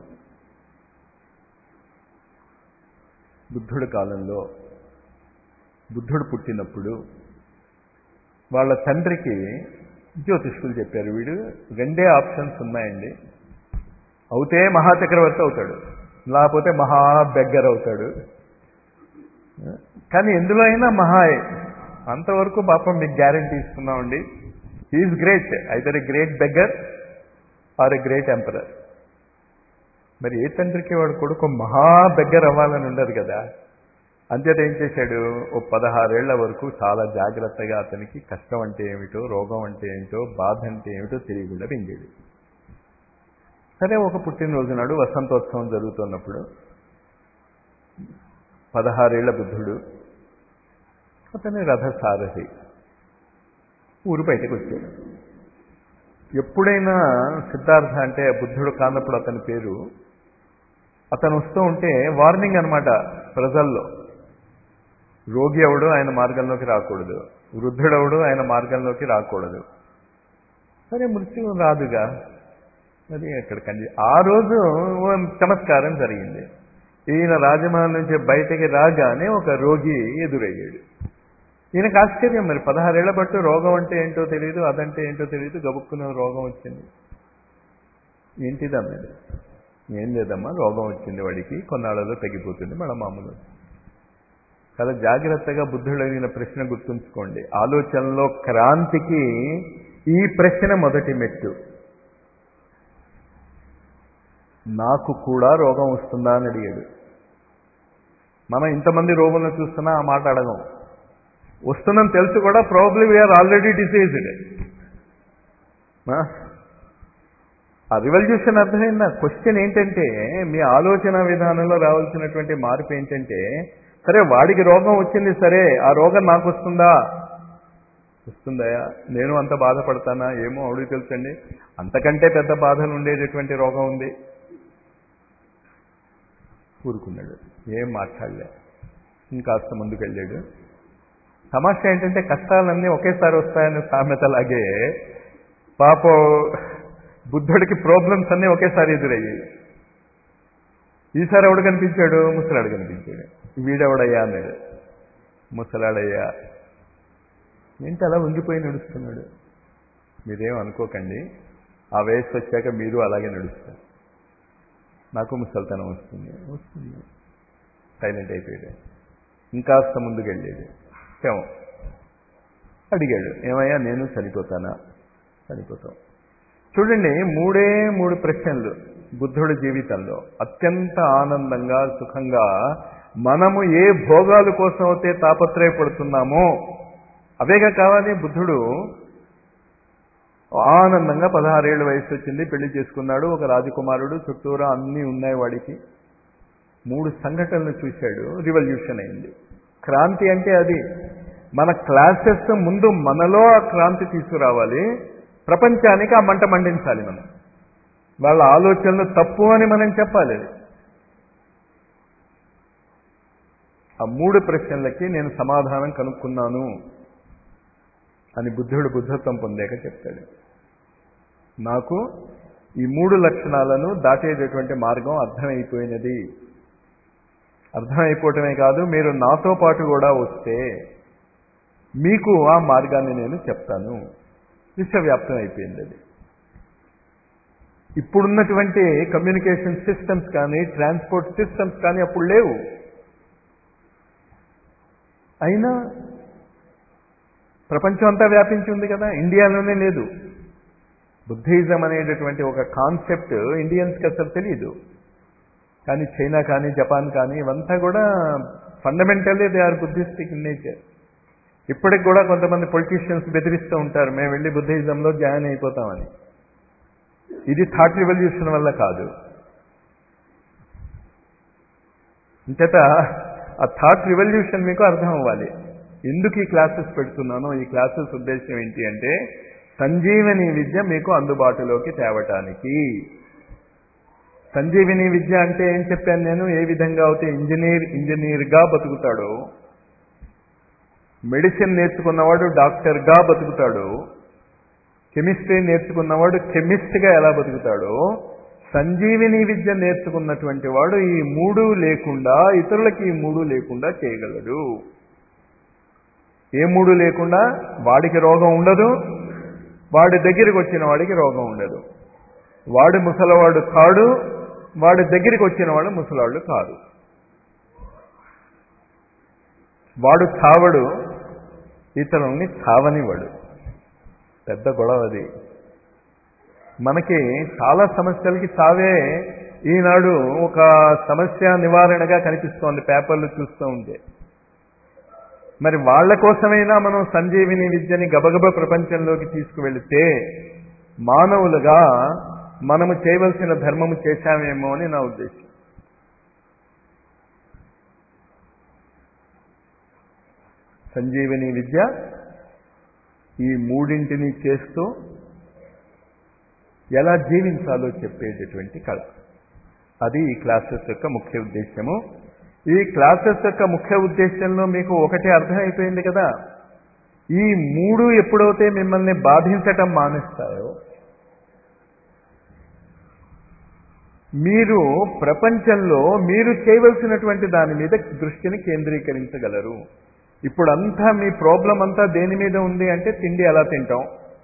బుద్ధుడి కాలంలో బుద్ధుడు పుట్టినప్పుడు వాళ్ళ తండ్రికి జ్యోతిష్కులు చెప్పారు వీడు రెండే ఆప్షన్స్ ఉన్నాయండి అవుతే మహాచక్రవర్తి అవుతాడు లేకపోతే మహా బెగ్గర్ అవుతాడు కానీ ఎందులో అయినా మహాయే అంతవరకు పాపం మీకు గ్యారంటీ ఇస్తున్నామండి he is great either a great beggar or a great emperor మరి ఏ తండ్రికి వాడు కొడుకు మహా బెగ్గర్ అవ్వాలని ఉండదు కదా అంతేత ఏం చేశాడు ఓ పదహారేళ్ల వరకు చాలా జాగ్రత్తగా అతనికి కష్టం అంటే ఏమిటో రోగం అంటే ఏమిటో బాధ అంటే ఏమిటో తెలియకుండా పెంచాడు సరే ఒక పుట్టినరోజు నాడు వసంతోత్సవం జరుగుతున్నప్పుడు పదహారేళ్ల బుద్ధుడు అతని రథసారథి ఊరు బయటకు వచ్చాడు ఎప్పుడైనా సిద్ధార్థ అంటే బుద్ధుడు కానప్పుడు అతని పేరు అతను వస్తూ ఉంటే వార్నింగ్ అనమాట ప్రజల్లో రోగి ఎవడు ఆయన మార్గంలోకి రాకూడదు వృద్ధుడవుడు ఆయన మార్గంలోకి రాకూడదు సరే మృత్యు రాదుగా అది అక్కడ కండి ఆ రోజు ఓ చమత్కారం జరిగింది ఈయన రాజమహల్ నుంచి బయటకి రాగానే ఒక రోగి ఎదురయ్యాడు ఈయనకు ఆశ్చర్యం మరి పదహారేళ్ల బట్టు రోగం అంటే ఏంటో తెలియదు అదంటే ఏంటో తెలియదు గబుక్కున్న రోగం వచ్చింది ఏంటిదన్నది ఏం లేదమ్మా రోగం వచ్చింది వాడికి కొన్నాళ్ళలో తగ్గిపోతుంది మన మామూలు చాలా జాగ్రత్తగా బుద్ధుడు అడిగిన ప్రశ్న గుర్తుంచుకోండి ఆలోచనలో క్రాంతికి ఈ ప్రశ్న మొదటి మెట్టు నాకు కూడా రోగం వస్తుందా అని అడిగాడు మనం ఇంతమంది రోగులను చూస్తున్నా ఆ మాట అడగం వస్తుందని తెలుసు కూడా ప్రాబ్లీ వీఆర్ ఆల్రెడీ డిసీజ్డ్ ఆ రివల్యూషన్ అర్థమైందా క్వశ్చన్ ఏంటంటే మీ ఆలోచన విధానంలో రావాల్సినటువంటి మార్పు ఏంటంటే సరే వాడికి రోగం వచ్చింది సరే ఆ రోగం నాకు వస్తుందా వస్తుందయా నేను అంత బాధపడతానా ఏమో అడుగు తెలుసండి అంతకంటే పెద్ద బాధలు ఉండేటటువంటి రోగం ఉంది ఊరుకున్నాడు ఏం మాట్లాడలే ఇంకాస్త ముందుకు వెళ్ళాడు సమస్య ఏంటంటే కష్టాలన్నీ ఒకేసారి వస్తాయని సామెతలాగే పాపం బుద్ధుడికి ప్రాబ్లమ్స్ అన్నీ ఒకేసారి ఎదురయ్యాయి ఈసారి ఎవడు కనిపించాడు ముసలాడు కనిపించాడు వీడెవడయ్యా అన్నాడు ముసలాడయ్యా ఏంటి అలా ఉండిపోయి నడుస్తున్నాడు మీరేం అనుకోకండి ఆ వయసు వచ్చాక మీరు అలాగే నడుస్తారు నాకు ముసల్తనం వస్తుంది వస్తుంది సైలెంట్ అయిపోయాడు ఇంకాస్త ముందుకు వెళ్ళాడు శవం అడిగాడు ఏమయ్యా నేను చనిపోతానా చనిపోతాం చూడండి మూడే మూడు ప్రశ్నలు బుద్ధుడి జీవితంలో అత్యంత ఆనందంగా సుఖంగా మనము ఏ భోగాల కోసం అయితే తాపత్రయపడుతున్నామో అవేగా కావాలి బుద్ధుడు ఆనందంగా పదహారేళ్ళ వయసు వచ్చింది పెళ్లి చేసుకున్నాడు ఒక రాజకుమారుడు చుట్టూరా అన్నీ ఉన్నాయి వాడికి మూడు సంఘటనలు చూశాడు రివల్యూషన్ అయింది క్రాంతి అంటే అది మన క్లాసెస్ ముందు మనలో ఆ క్రాంతి తీసుకురావాలి ప్రపంచానికి ఆ మంట మండించాలి మనం వాళ్ళ ఆలోచనలు తప్పు అని మనం చెప్పాలి ఆ మూడు ప్రశ్నలకి నేను సమాధానం కనుక్కున్నాను అని బుద్ధుడు బుద్ధత్వం పొందాక చెప్తాడు నాకు ఈ మూడు లక్షణాలను దాటేటటువంటి మార్గం అర్థమైపోయినది అర్థమైపోవటమే కాదు మీరు నాతో పాటు కూడా వస్తే మీకు ఆ మార్గాన్ని నేను చెప్తాను విశ్వవ్యాప్తం అయిపోయింది అది ఇప్పుడున్నటువంటి కమ్యూనికేషన్ సిస్టమ్స్ కానీ ట్రాన్స్పోర్ట్ సిస్టమ్స్ కానీ అప్పుడు లేవు అయినా ప్రపంచం అంతా వ్యాపించి ఉంది కదా ఇండియాలోనే లేదు బుద్ధిజం అనేటటువంటి ఒక కాన్సెప్ట్ ఇండియన్స్కి అసలు తెలియదు కానీ చైనా కానీ జపాన్ కానీ ఇవంతా కూడా fundamentally they are Buddhistic in nature ఇప్పటికి కూడా కొంతమంది పొలిటీషియన్స్ బెదిరిస్తూ ఉంటారు మేము వెళ్ళి బుద్ధిజంలో జాయిన్ అయిపోతామని ఇది థాట్ రివల్యూషన్ వల్ల కాదు ఇంచేత ఆ థాట్ రివల్యూషన్ మీకు అర్థం అవ్వాలి ఎందుకు ఈ క్లాసెస్ పెడుతున్నానో ఈ క్లాసెస్ ఉద్దేశం ఏంటి అంటే సంజీవని విద్య మీకు అందుబాటులోకి తేవటానికి సంజీవిని విద్య అంటే ఏం చెప్పాను నేను ఏ విధంగా అయితే ఇంజనీర్ ఇంజనీర్గా బతుకుతాడో మెడిసిన్ నేర్చుకున్నవాడు డాక్టర్గా బతుకుతాడు కెమిస్ట్రీ నేర్చుకున్నవాడు కెమిస్ట్గా ఎలా బతుకుతాడో సంజీవిని విద్య నేర్చుకున్నటువంటి వాడు ఈ మూడు లేకుండా ఇతరులకి ఈ మూడు లేకుండా చేయగలడు ఏ మూడు లేకుండా వాడికి రోగం ఉండదు వాడి దగ్గరికి వచ్చిన వాడికి రోగం ఉండదు వాడు ముసలవాడు కాడు వాడి దగ్గరికి వచ్చిన వాడు ముసలాళ్ళు కాదు వాడు చావడు ఇతరుల్ని చావనివాడు పెద్ద గొడవ అది మనకి చాలా సమస్యలకి చావే ఈనాడు ఒక సమస్య నివారణగా కనిపిస్తోంది పేపర్లు చూస్తూ ఉంటే మరి వాళ్ళ కోసమైనా మనం సంజీవిని విద్యని గబగబ ప్రపంచంలోకి తీసుకువెళితే మానవులుగా మనము చేయవలసిన ధర్మము చేశామేమో అని నా ఉద్దేశం సంజీవిని విద్య ఈ మూడింటిని చేస్తూ ఎలా జీవించాలో చెప్పేటటువంటి కళ అది ఈ క్లాసెస్ యొక్క ముఖ్య ఉద్దేశము ఈ క్లాసెస్ యొక్క ముఖ్య ఉద్దేశంలో మీకు ఒకటి అర్థమైపోయింది కదా ఈ మూడు ఎప్పుడైతే మిమ్మల్ని బాధించటం మానేస్తాయో మీరు ప్రపంచంలో మీరు చేయవలసినటువంటి దాని మీద దృష్టిని కేంద్రీకరించగలరు ఇప్పుడంతా మీ ప్రాబ్లం అంతా దేని మీద ఉంది అంటే తిండి ఎలా తింటాం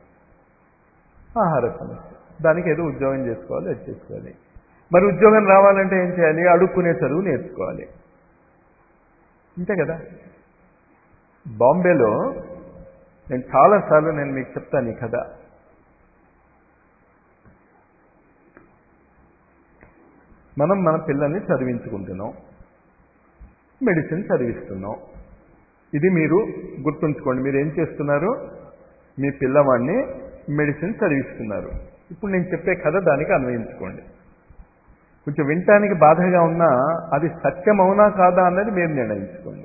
ఆహార సమస్య దానికి ఏదో ఉద్యోగం చేసుకోవాలి అది చేసుకోవాలి మరి ఉద్యోగం రావాలంటే ఏం చేయాలి అడుక్కునే చదువు నేర్చుకోవాలి అంతే కదా బాంబేలో నేను చాలాసార్లు నేను మీకు చెప్తాను ఈ కథ మనం మన పిల్లల్ని చదివించుకుంటున్నాం మెడిసిన్ చదివిస్తున్నాం ఇది మీరు గుర్తుంచుకోండి మీరు ఏం చేస్తున్నారు మీ పిల్లవాడిని మెడిసిన్ చదివిస్తున్నారు ఇప్పుడు నేను చెప్పే కథ దానికి అన్వయించుకోండి కొంచెం వినటానికి బాధగా ఉన్నా అది సత్యం అవునా కాదా అన్నది మీరు నిర్ణయించుకోండి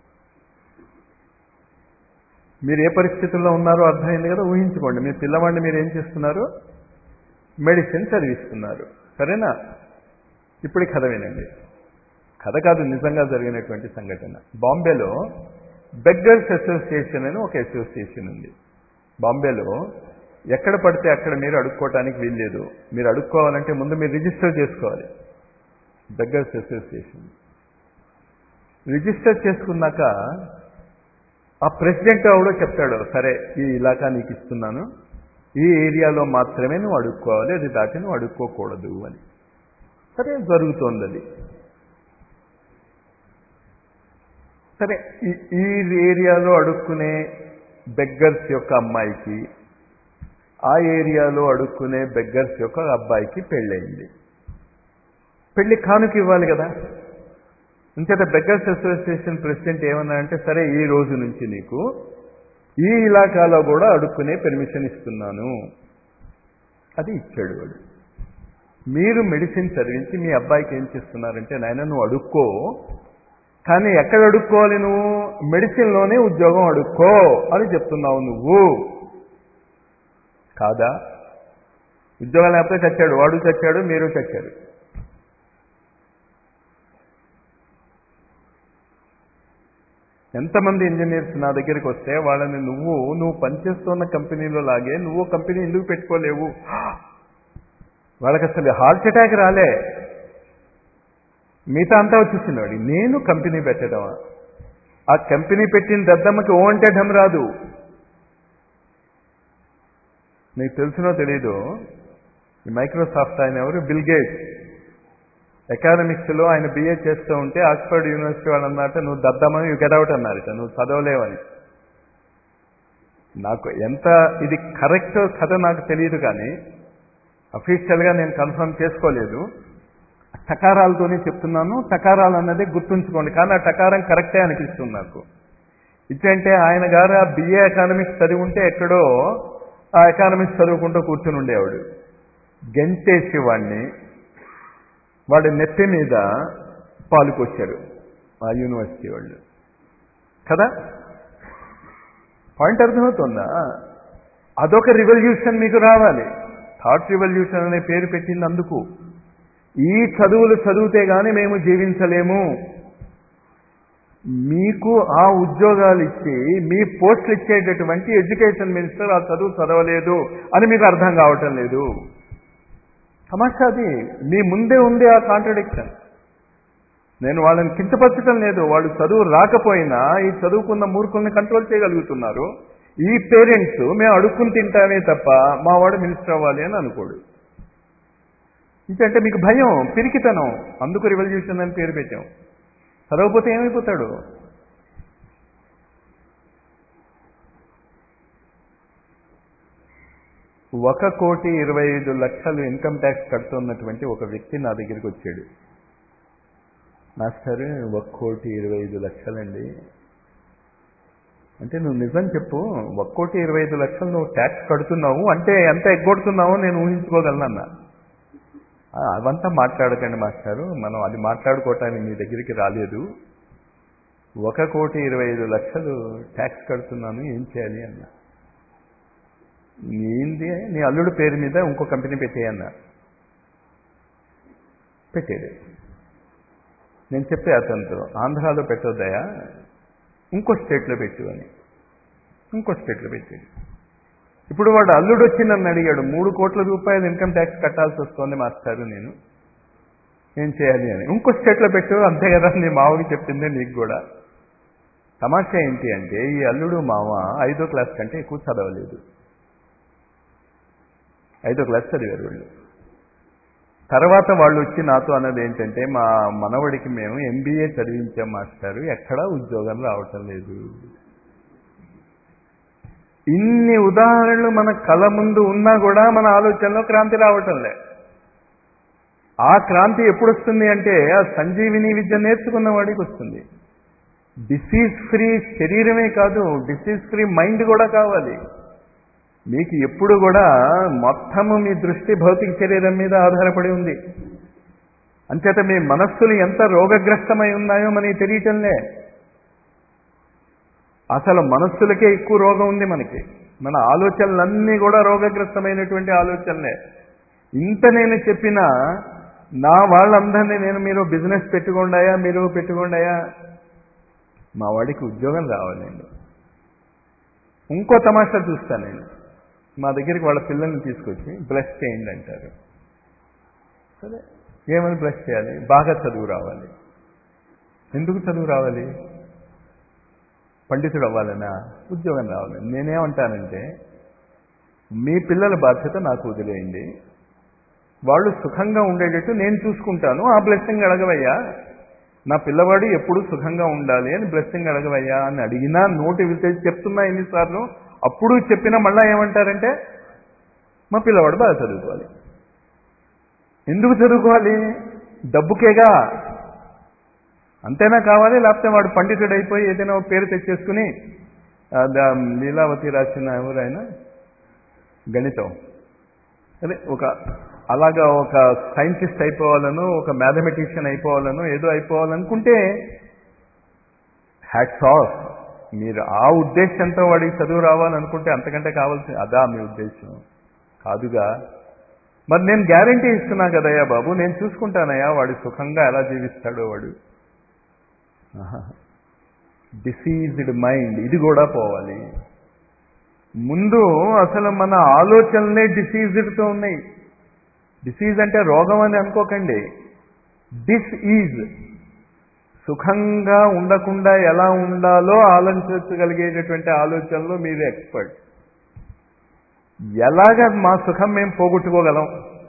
మీరు ఏ పరిస్థితుల్లో ఉన్నారో అర్థమైంది కదా ఊహించుకోండి మీ పిల్లవాడిని మీరు ఏం చేస్తున్నారు మెడిసిన్ చదివిస్తున్నారు సరేనా ఇప్పుడు కథ వినండి కథ కాదు నిజంగా జరిగినటువంటి సంఘటన బాంబేలో బెగ్గర్స్ అసోసియేషన్ అని ఒక అసోసియేషన్ ఉంది బాంబేలో ఎక్కడ పడితే అక్కడ మీరు అడుక్కోవటానికి వీల్లేదు మీరు అడుక్కోవాలంటే ముందు మీరు రిజిస్టర్ చేసుకోవాలి బెగ్గర్స్ అసోసియేషన్ రిజిస్టర్ చేసుకున్నాక ఆ ప్రెసిడెంట్ ఎవడో చెప్తాడు సరే ఈ ఇలాకా నీకు ఇస్తున్నాను ఈ ఏరియాలో మాత్రమే నువ్వు అడుక్కోవాలి అది దాటి నువ్వు అడుక్కోకూడదు అని సరే జరుగుతోంది అది సరే ఈ ఏరియాలో అడుక్కునే బెగ్గర్స్ యొక్క అమ్మాయికి ఆ ఏరియాలో అడుక్కునే బెగ్గర్స్ యొక్క అబ్బాయికి పెళ్ళయింది పెళ్లి కానుక ఇవ్వాలి కదా ఇంకేత బెగ్గర్స్ అసోసియేషన్ ప్రెసిడెంట్ ఏమన్నారంటే సరే ఈ రోజు నుంచి నీకు ఈ ఇలాకాలో కూడా అడుక్కునే పెర్మిషన్ ఇస్తున్నాను అది ఇచ్చాడు వాడు మీరు మెడిసిన్ చదివించి మీ అబ్బాయికి ఏం చేస్తున్నారంటే నాయన నువ్వు అడుక్కో కానీ ఎక్కడ అడుక్కోవాలి నువ్వు మెడిసిన్లోనే ఉద్యోగం అడుక్కో అని చెప్తున్నావు నువ్వు కాదా ఉద్యోగం లేకపోతే చచ్చాడు వాడు చచ్చాడు మీరు చచ్చారు ఎంతమంది ఇంజనీర్స్ నా దగ్గరికి వస్తే వాళ్ళని నువ్వు నువ్వు పనిచేస్తున్న కంపెనీలో లాగే నువ్వు కంపెనీ ఎందుకు పెట్టుకోలేవు వాళ్ళకి అసలు హార్ట్ అటాక్ రాలే మిగతా అంతా వచ్చేసింది వాడి నేను కంపెనీ పెట్టడమా ఆ కంపెనీ పెట్టిన దద్దమ్మకి ఓ అంటే ఢమ్ రాదు నీకు తెలిసినో తెలీదు ఈ మైక్రోసాఫ్ట్ ఆయన ఎవరు బిల్ గేట్స్ ఎకానమిక్స్లో ఆయన బిఏ చేస్తూ ఉంటే ఆక్స్ఫర్డ్ యూనివర్సిటీ వాళ్ళు అన్నట్టు నువ్వు దద్దమని యూ గెట్ అవుట్ అన్నారట నువ్వు చదవలేవని నాకు ఎంత ఇది కరెక్ట్ కథ నాకు తెలియదు కానీ అఫీషియల్గా నేను కన్ఫర్మ్ చేసుకోలేదు టకారాలతోనే చెప్తున్నాను టకారాలు అన్నది గుర్తుంచుకోండి కానీ ఆ టకారం కరెక్టే అనిపిస్తుంది నాకు ఇచ్చంటే ఆయన గారు ఆ బిఏ ఎకానమిక్స్ చదివి ఉంటే ఎక్కడో ఆ ఎకానమిక్స్ చదువుకుంటూ కూర్చుని ఉండేవాడు గెంటేసి వాడిని వాడి నెత్తి మీద పాలు పోశారు ఆ యూనివర్సిటీ వాళ్ళు కదా పాయింట్ అర్థమవుతుందా అదొక రివల్యూషన్ మీకు రావాలి థాట్ రివల్యూషన్ అనే పేరు పెట్టింది అందుకు ఈ చదువులు చదివితే గాని మేము జీవించలేము మీకు ఆ ఉద్యోగాలు ఇచ్చి మీ పోస్టులు ఇచ్చేటటువంటి ఎడ్యుకేషన్ మినిస్టర్ ఆ చదువు చదవలేదు అని మీకు అర్థం కావటం లేదు సమస్య అది మీ ముందే ఉంది ఆ కాంట్రడిక్షన్ నేను వాళ్ళని కించపరచడం లేదు వాళ్ళు చదువు రాకపోయినా ఈ చదువుకున్న మూర్ఖుల్ని కంట్రోల్ చేయగలుగుతున్నారు ఈ పేరెంట్స్ మేము అడుక్కుని తింటామే తప్ప మా వాడు మినిస్టర్ అవ్వాలి అని అనుకోడు ఇంకంటే మీకు భయం పిరికితనం అందుకు రివల్యూషన్ అని పేరు పెట్టాం చదవకపోతే ఏమైపోతాడు ఒక కోటి ఇరవై ఐదు లక్షలు ఇన్కమ్ ట్యాక్స్ కడుతున్నటువంటి ఒక వ్యక్తి నా దగ్గరికి వచ్చాడు మాస్టర్ ఒక కోటి ఇరవై ఐదు లక్షలండి అంటే నువ్వు నిజం చెప్పు ఒక కోటి ఇరవై ఐదు లక్షలు నువ్వు ట్యాక్స్ కడుతున్నావు అంటే ఎంత ఎగ్గొడుతున్నావో నేను ఊహించుకోగలనన్నా అవంతా మాట్లాడకండి మాస్టారు మనం అది మాట్లాడుకోవటానికి మీ దగ్గరికి రాలేదు ఒక కోటి ఇరవై ఐదు లక్షలు ట్యాక్స్ కడుతున్నాను ఏం చేయాలి అన్న ఏంది నీ అల్లుడు పేరు మీద ఇంకో కంపెనీ పెట్టేయన్న పెట్టేది నేను చెప్పే అతనితో ఆంధ్రాలో పెట్టొద్దయా ఇంకో స్టేట్లో పెట్టు అని ఇంకో స్టేట్లో పెట్టాడు ఇప్పుడు వాడు అల్లుడు వచ్చి నన్ను అడిగాడు మూడు కోట్ల రూపాయలు ఇన్కమ్ ట్యాక్స్ కట్టాల్సి వస్తుంది మాస్టారు నేను ఏం చేయాలి అని ఇంకో స్టేట్లో పెట్టు అంతే కదా నీ మావకి చెప్పిందే నీకు కూడా సమస్య ఏంటి అంటే ఈ అల్లుడు మావ ఐదో క్లాస్ కంటే ఎక్కువ చదవలేదు ఐదో క్లాస్ చదివారు వాళ్ళు తర్వాత వాళ్ళు వచ్చి నాతో అన్నది ఏంటంటే మా మనవడికి మేము ఎంబీఏ చదివించాం మాస్టారు ఎక్కడా ఉద్యోగం రావటం లేదు ఇన్ని ఉదాహరణలు మన కళ ముందు ఉన్నా కూడా మన ఆలోచనలో క్రాంతి రావటం లే ఆ క్రాంతి ఎప్పుడు వస్తుంది అంటే ఆ సంజీవిని విద్య నేర్చుకున్న వాడికి వస్తుంది డిసీజ్ ఫ్రీ శరీరమే కాదు డిసీజ్ ఫ్రీ మైండ్ కూడా కావాలి మీకు ఎప్పుడు కూడా మొత్తము మీ దృష్టి భౌతిక శరీరం మీద ఆధారపడి ఉంది అంచేత మీ మనస్సులు ఎంత రోగగ్రస్తమై ఉన్నాయో మనకి తెలియటంలే అసలు మనస్సులకే ఎక్కువ రోగం ఉంది మనకి మన ఆలోచనలన్నీ కూడా రోగగ్రస్తమైనటువంటి ఆలోచనలే ఇంత నేను చెప్పినా నా వాళ్ళందరినీ నేను మీరు బిజినెస్ పెట్టుకోండాయా మీరు పెట్టుకోండాయా మా వాడికి ఉద్యోగం రావాలండి ఇంకో తమాషా చూస్తాను నేను మా దగ్గరికి వాళ్ళ పిల్లల్ని తీసుకొచ్చి బ్లష్ చేయండి అంటారు సరే ఏమని బ్లష్ చేయాలి బాగా చదువు రావాలి ఎందుకు చదువు రావాలి పండితుడు అవ్వాలనా ఉద్యోగం రావాలని నేనేమంటానంటే మీ పిల్లల బాధ్యత నాకు వదిలేయండి వాళ్ళు సుఖంగా ఉండేటట్టు నేను చూసుకుంటాను ఆ బ్లెస్సింగ్ అడగవయ్యా నా పిల్లవాడు ఎప్పుడు సుఖంగా ఉండాలి అని బ్లెస్సింగ్ అడగవయ్యా అని అడిగినా నోటి వితే చెప్తున్నా ఎన్నిసార్లు అప్పుడు చెప్పినా మళ్ళా ఏమంటారంటే మా పిల్లవాడు బాగా చదువుకోవాలి ఎందుకు చదువుకోవాలి డబ్బుకేగా అంతేనా కావాలి లేకపోతే వాడు పండితుడు అయిపోయి ఏదైనా ఒక పేరు తెచ్చేసుకుని లీలావతి రాసిన ఎవరైనా గణితం అదే ఒక అలాగా ఒక సైంటిస్ట్ అయిపోవాలను ఒక మ్యాథమెటిషియన్ అయిపోవాలను ఏదో అయిపోవాలనుకుంటే హ్యాట్స్ ఆఫ్ మీరు ఆ ఉద్దేశంతో వాడికి చదువు రావాలనుకుంటే అంతకంటే కావాల్సి అదా మీ ఉద్దేశం కాదుగా మరి నేను గ్యారంటీ ఇస్తున్నా కదయ్యా బాబు నేను చూసుకుంటానయ్యా వాడు సుఖంగా ఎలా జీవిస్తాడో వాడు డిసీజ్డ్ మైండ్ ఇది కూడా పోవాలి ముందు అసలు మన ఆలోచనలే డిసీజ్డ్తో ఉన్నాయి డిసీజ్ అంటే రోగం అని అనుకోకండి డిస్ ఈజ్ సుఖంగా ఉండకుండా ఎలా ఉండాలో ఆలోచించగలిగేటటువంటి ఆలోచనలో మీరు ఎక్స్పర్ట్ ఎలాగ మా సుఖం మేము పోగొట్టుకోగలం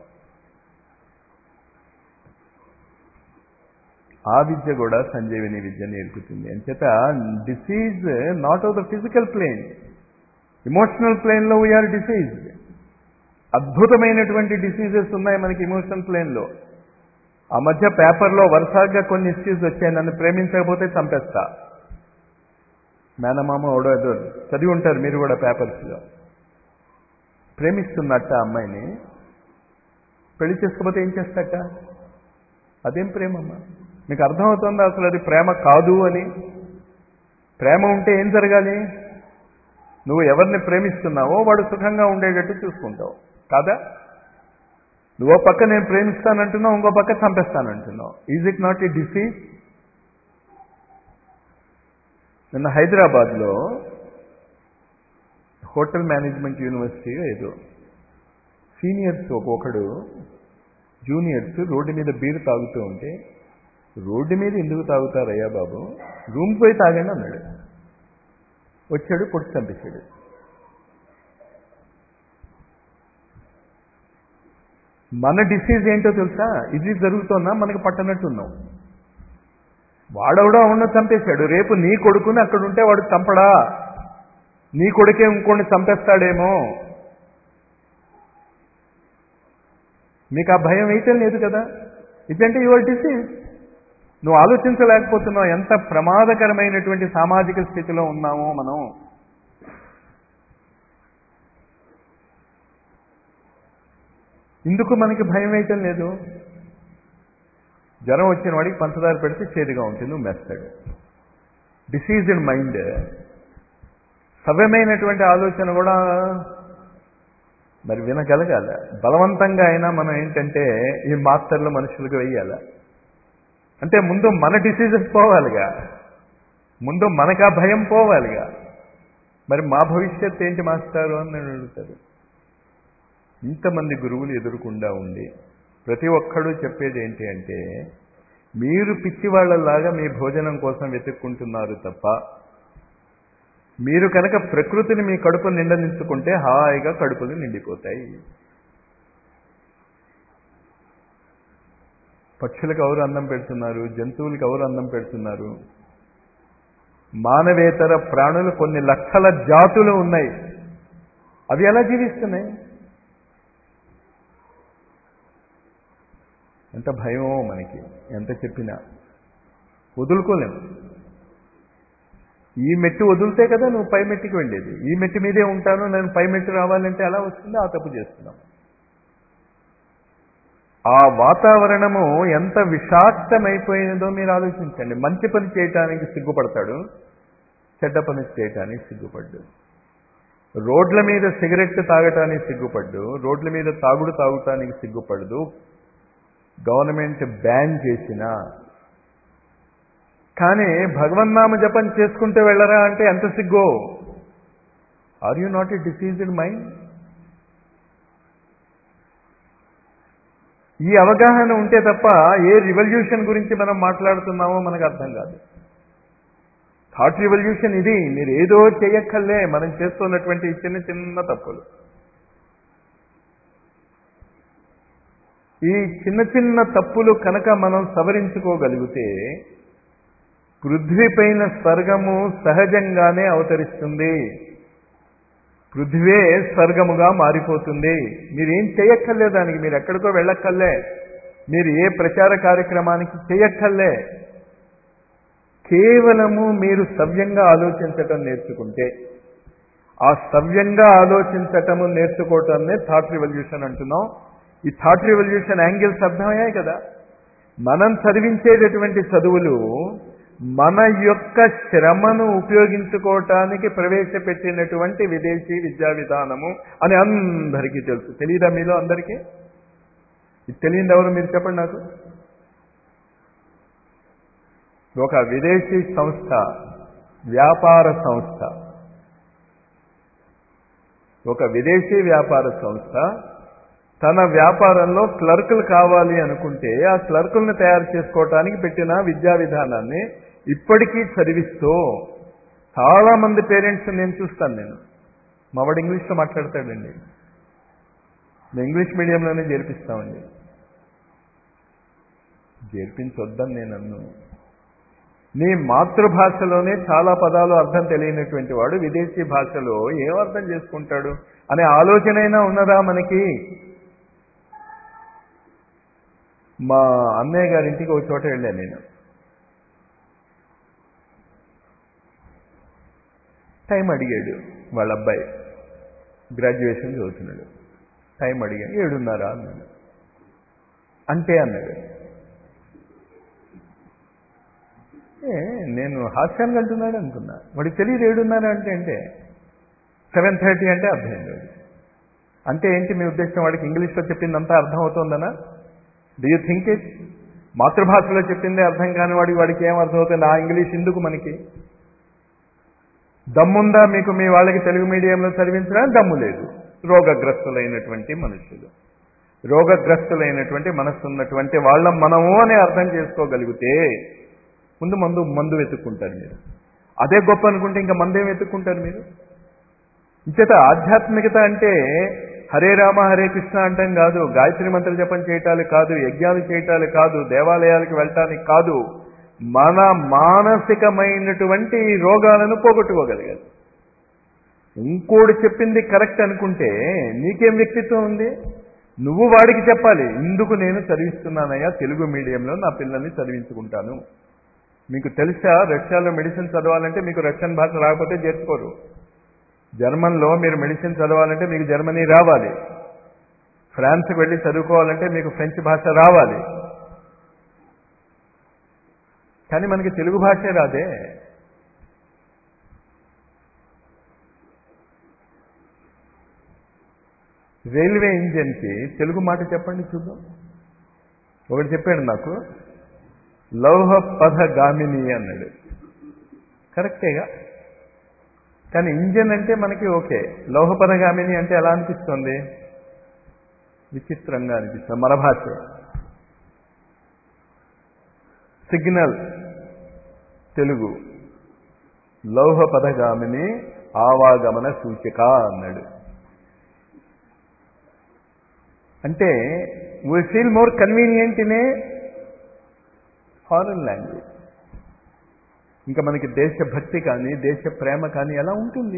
ఆ విద్య కూడా సంజీవిని విద్య నేర్పుతుంది అంచేత disease not of the physical plane emotional ప్లేన్లో వీఆర్ డిసీజ్ అద్భుతమైనటువంటి డిసీజెస్ ఉన్నాయి మనకి ఇమోషనల్ ప్లేన్లో ఆ మధ్య పేపర్లో వరుసగా కొన్ని ఇష్యూస్ వచ్చాయి నన్ను ప్రేమించకపోతే చంపేస్తా మేనమామ ఓడో ఏదో చదివి ఉంటారు మీరు కూడా పేపర్స్లో ప్రేమిస్తున్నట్ట ఆ అమ్మాయిని పెళ్లి చేసుకోకపోతే ఏం చేస్తాట అదేం ప్రేమమ్మా మీకు అర్థమవుతుందా అసలు అది ప్రేమ కాదు అని ప్రేమ ఉంటే ఏం జరగాలి నువ్వు ఎవరిని ప్రేమిస్తున్నావో వాడు సుఖంగా ఉండేటట్టు చూసుకుంటావు కాదా నువ్వో పక్క నేను ప్రేమిస్తానంటున్నావు ఇంకో పక్క చంపేస్తానంటున్నావు is it not a disease నిన్న హైదరాబాద్లో హోటల్ మేనేజ్మెంట్ యూనివర్సిటీ ఏదో సీనియర్స్ ఒక్కొక్కడు జూనియర్స్ రోడ్డు మీద బీరు తాగుతూ ఉంటే రోడ్డు మీద ఎందుకు తాగుతారయ్యా బాబు రూమ్ పోయి తాగండి అన్నాడు వచ్చాడు పొట్టి చంపేశాడు మన డిసీజ్ ఏంటో తెలుసా ఇది జరుగుతున్నా మనకి పట్టనట్టు ఉన్నాం వాడెవడో ఉన్న చంపేశాడు రేపు నీ కొడుకుని అక్కడ ఉంటే వాడు చంపడా నీ కొడుకే ఇంకోటి చంపేస్తాడేమో మీకు ఆ భయం అయితే లేదు కదా ఇదంటే యువర్ డిసీజ్ నువ్వు ఆలోచించలేకపోతున్నావు ఎంత ప్రమాదకరమైనటువంటి సామాజిక స్థితిలో ఉన్నామో మనం ఇందుకు మనకి భయం వేయటం లేదు జ్వరం వచ్చిన వాడికి పంచదార పెడితే చేదుగా ఉంటుంది మెస్తాడు డిసీజ్డ్ మైండ్ సవ్యమైనటువంటి ఆలోచన కూడా మరి వినగలగాల బలవంతంగా అయినా మనం ఏంటంటే ఈ మాస్టర్లు మనుషులకు వెయ్యాల అంటే ముందు మన డిసీజెస్ పోవాలిగా ముందు మనకు ఆ భయం పోవాలిగా మరి మా భవిష్యత్ ఏంటి మాస్టారు అని నేను అడుగుతారు ఇంతమంది గురువులు ఎదురుకుండా ఉండి ప్రతి ఒక్కడూ చెప్పేది ఏంటి అంటే మీరు పిచ్చివాళ్లలాగా మీ భోజనం కోసం వెతుక్కుంటున్నారు తప్ప మీరు కనుక ప్రకృతిని మీ కడుపు నిండనించుకుంటే హాయిగా కడుపులు నిండిపోతాయి పక్షులకు ఎవరు అన్నం పెడుతున్నారు జంతువులకు ఎవరు అన్నం పెడుతున్నారు మానవేతర ప్రాణులు కొన్ని లక్షల జాతులు ఉన్నాయి అవి ఎలా జీవిస్తున్నాయి ఎంత భయమో మనకి ఎంత చెప్పినా వదులుకోలేము ఈ మెట్టు వదిలితే కదా నువ్వు పై మెట్టుకి వెళ్ళేది ఈ మెట్టు మీదే ఉంటాను నేను పై మెట్టు రావాలంటే ఎలా వస్తుంది ఆ తప్పు చేస్తున్నాం ఆ వాతావరణము ఎంత విషాక్తమైపోయినదో మీరు ఆలోచించండి మంచి పని చేయటానికి సిగ్గుపడతాడు చెడ్డ పని చేయటానికి సిగ్గుపడ్డు రోడ్ల మీద సిగరెట్ తాగటానికి సిగ్గుపడ్డు రోడ్ల మీద తాగుడు తాగటానికి సిగ్గుపడదు గవర్నమెంట్ బ్యాన్ చేసిన కానీ భగవన్నామ జపం చేసుకుంటూ వెళ్ళరా అంటే ఎంత సిగ్గో are you not a diseased mind ఈ అవగాహన ఉంటే తప్ప ఏ రివల్యూషన్ గురించి మనం మాట్లాడుతున్నామో మనకు అర్థం కాదు థాట్ రివల్యూషన్ ఇది మీరు ఏదో చేయక్కర్లే మనం చేస్తున్నటువంటి చిన్న చిన్న తప్పులు ఈ చిన్న చిన్న తప్పులు కనుక మనం సవరించుకోగలిగితే పృథ్వీపైన స్వర్గము సహజంగానే అవతరిస్తుంది పృథ్వే స్వర్గముగా మారిపోతుంది మీరేం చేయక్కర్లే దానికి మీరు ఎక్కడికో వెళ్ళక్కర్లే మీరు ఏ ప్రచార కార్యక్రమానికి చేయక్కర్లే కేవలము మీరు సవ్యంగా ఆలోచించటం నేర్చుకుంటే ఆ సవ్యంగా ఆలోచించటము నేర్చుకోవటాన్ని థాట్ రివల్యూషన్ అంటున్నాం ఈ థాట్ రివల్యూషన్ యాంగిల్స్ అర్థమయ్యాయి కదా మనం చదివించేటటువంటి చదువులు మన యొక్క శ్రమను ఉపయోగించుకోవటానికి ప్రవేశపెట్టినటువంటి విదేశీ విద్యా విధానము అని అందరికీ తెలుసు తెలియదా మీలో అందరికీ ఇది తెలియదు ఎవరు మీరు చెప్పండి నాకు ఒక విదేశీ సంస్థ వ్యాపార సంస్థ ఒక విదేశీ వ్యాపార సంస్థ తన వ్యాపారంలో క్లర్కులు కావాలి అనుకుంటే ఆ క్లర్కుల్ని తయారు చేసుకోవటానికి పెట్టిన విద్యా విధానాన్ని ఇప్పటికీ చదివిస్తూ చాలా మంది పేరెంట్స్ నేను చూస్తాను నేను మావాడు ఇంగ్లీష్లో మాట్లాడతాడండి నేను ఇంగ్లీష్ మీడియంలోనే చేర్పిస్తామండి చేర్పించొద్దని నేను అన్ను నీ మాతృభాషలోనే చాలా పదాలు అర్థం తెలియనటువంటి వాడు విదేశీ భాషలో ఏం అర్థం చేసుకుంటాడు అనే ఆలోచనైనా ఉన్నదా మనకి మా అన్నయ్య గారింటికి ఒక చోట వెళ్ళాను నేను టైం అడిగాడు వాళ్ళ అబ్బాయి గ్రాడ్యుయేషన్ చదువుతున్నాడు టైం అడిగాను ఏడున్నారా అన్నాడు అంటే అన్నాడు ఏ నేను హాస్యానికి వెళ్తున్నాడు అనుకున్నా వాడికి తెలియదు ఏడున్నారా అంటే అంటే సెవెన్ థర్టీ అంటే అర్థం లేదు అంటే ఏంటి మీ ఉద్దేశం వాడికి ఇంగ్లీష్లో చెప్పిందంతా అర్థం అవుతుందనా డూ యూ థింక్ ఇట్ మాతృభాషలో చెప్పిందే అర్థం కాని వాడికి వాడికి ఏం అర్థం అవుతుంది ఆ ఇంగ్లీష్ ఎందుకు మనకి దమ్ముందా మీకు మీ వాళ్ళకి తెలుగు మీడియంలో చదివించడానికి దమ్ము లేదు రోగగ్రస్తులైనటువంటి మనుషులు రోగగ్రస్తులైనటువంటి మనస్సు ఉన్నటువంటి వాళ్ళం మనము అని అర్థం చేసుకోగలిగితే ముందు మందు మందు వెతుక్కుంటారు మీరు అదే గొప్ప అనుకుంటే ఇంకా మందేం వెతుక్కుంటారు మీరు ఇంచేత ఆధ్యాత్మికత అంటే హరే రామ హరే కృష్ణ అంటాం కాదు గాయత్రి మంత్ర జపం చేయటాలు కాదు యజ్ఞాలు చేయటాలు కాదు దేవాలయాలకు వెళ్ళటానికి కాదు మన మానసికమైనటువంటి రోగాలను పోగొట్టుకోగలిగారు ఇంకోటి చెప్పింది కరెక్ట్ అనుకుంటే నీకేం వ్యక్తిత్వం ఉంది నువ్వు వాడికి చెప్పాలి ఇందుకు నేను చదివిస్తున్నానయ్యా తెలుగు మీడియంలో నా పిల్లల్ని చదివించుకుంటాను మీకు తెలుసా రష్యాలో మెడిసిన్ చదవాలంటే మీకు రష్యన్ భాష రాకపోతే చేర్చుకోరు జర్మన్లో మీరు మెడిసిన్ చదవాలంటే మీకు జర్మనీ రావాలి ఫ్రాన్స్కి వెళ్ళి చదువుకోవాలంటే మీకు ఫ్రెంచ్ భాష రావాలి కానీ మనకి తెలుగు భాషే రాదే రైల్వే ఇంజన్కి తెలుగు మాట చెప్పండి చూద్దాం ఒకటి చెప్పాడు నాకు లౌహ పథ గామిని అన్నాడు కరెక్టేగా కానీ ఇంజన్ అంటే మనకి ఓకే లౌహపదగామిని అంటే ఎలా అనిపిస్తుంది విచిత్రంగా అనిపిస్తుంది మన భాష సిగ్నల్ తెలుగు లౌహపదగామిని ఆవాగమన సూచిక అన్నాడు అంటే we feel more convenient in a foreign language ఇంకా మనకి దేశభక్తి కానీ దేశ ప్రేమ కానీ ఎలా ఉంటుంది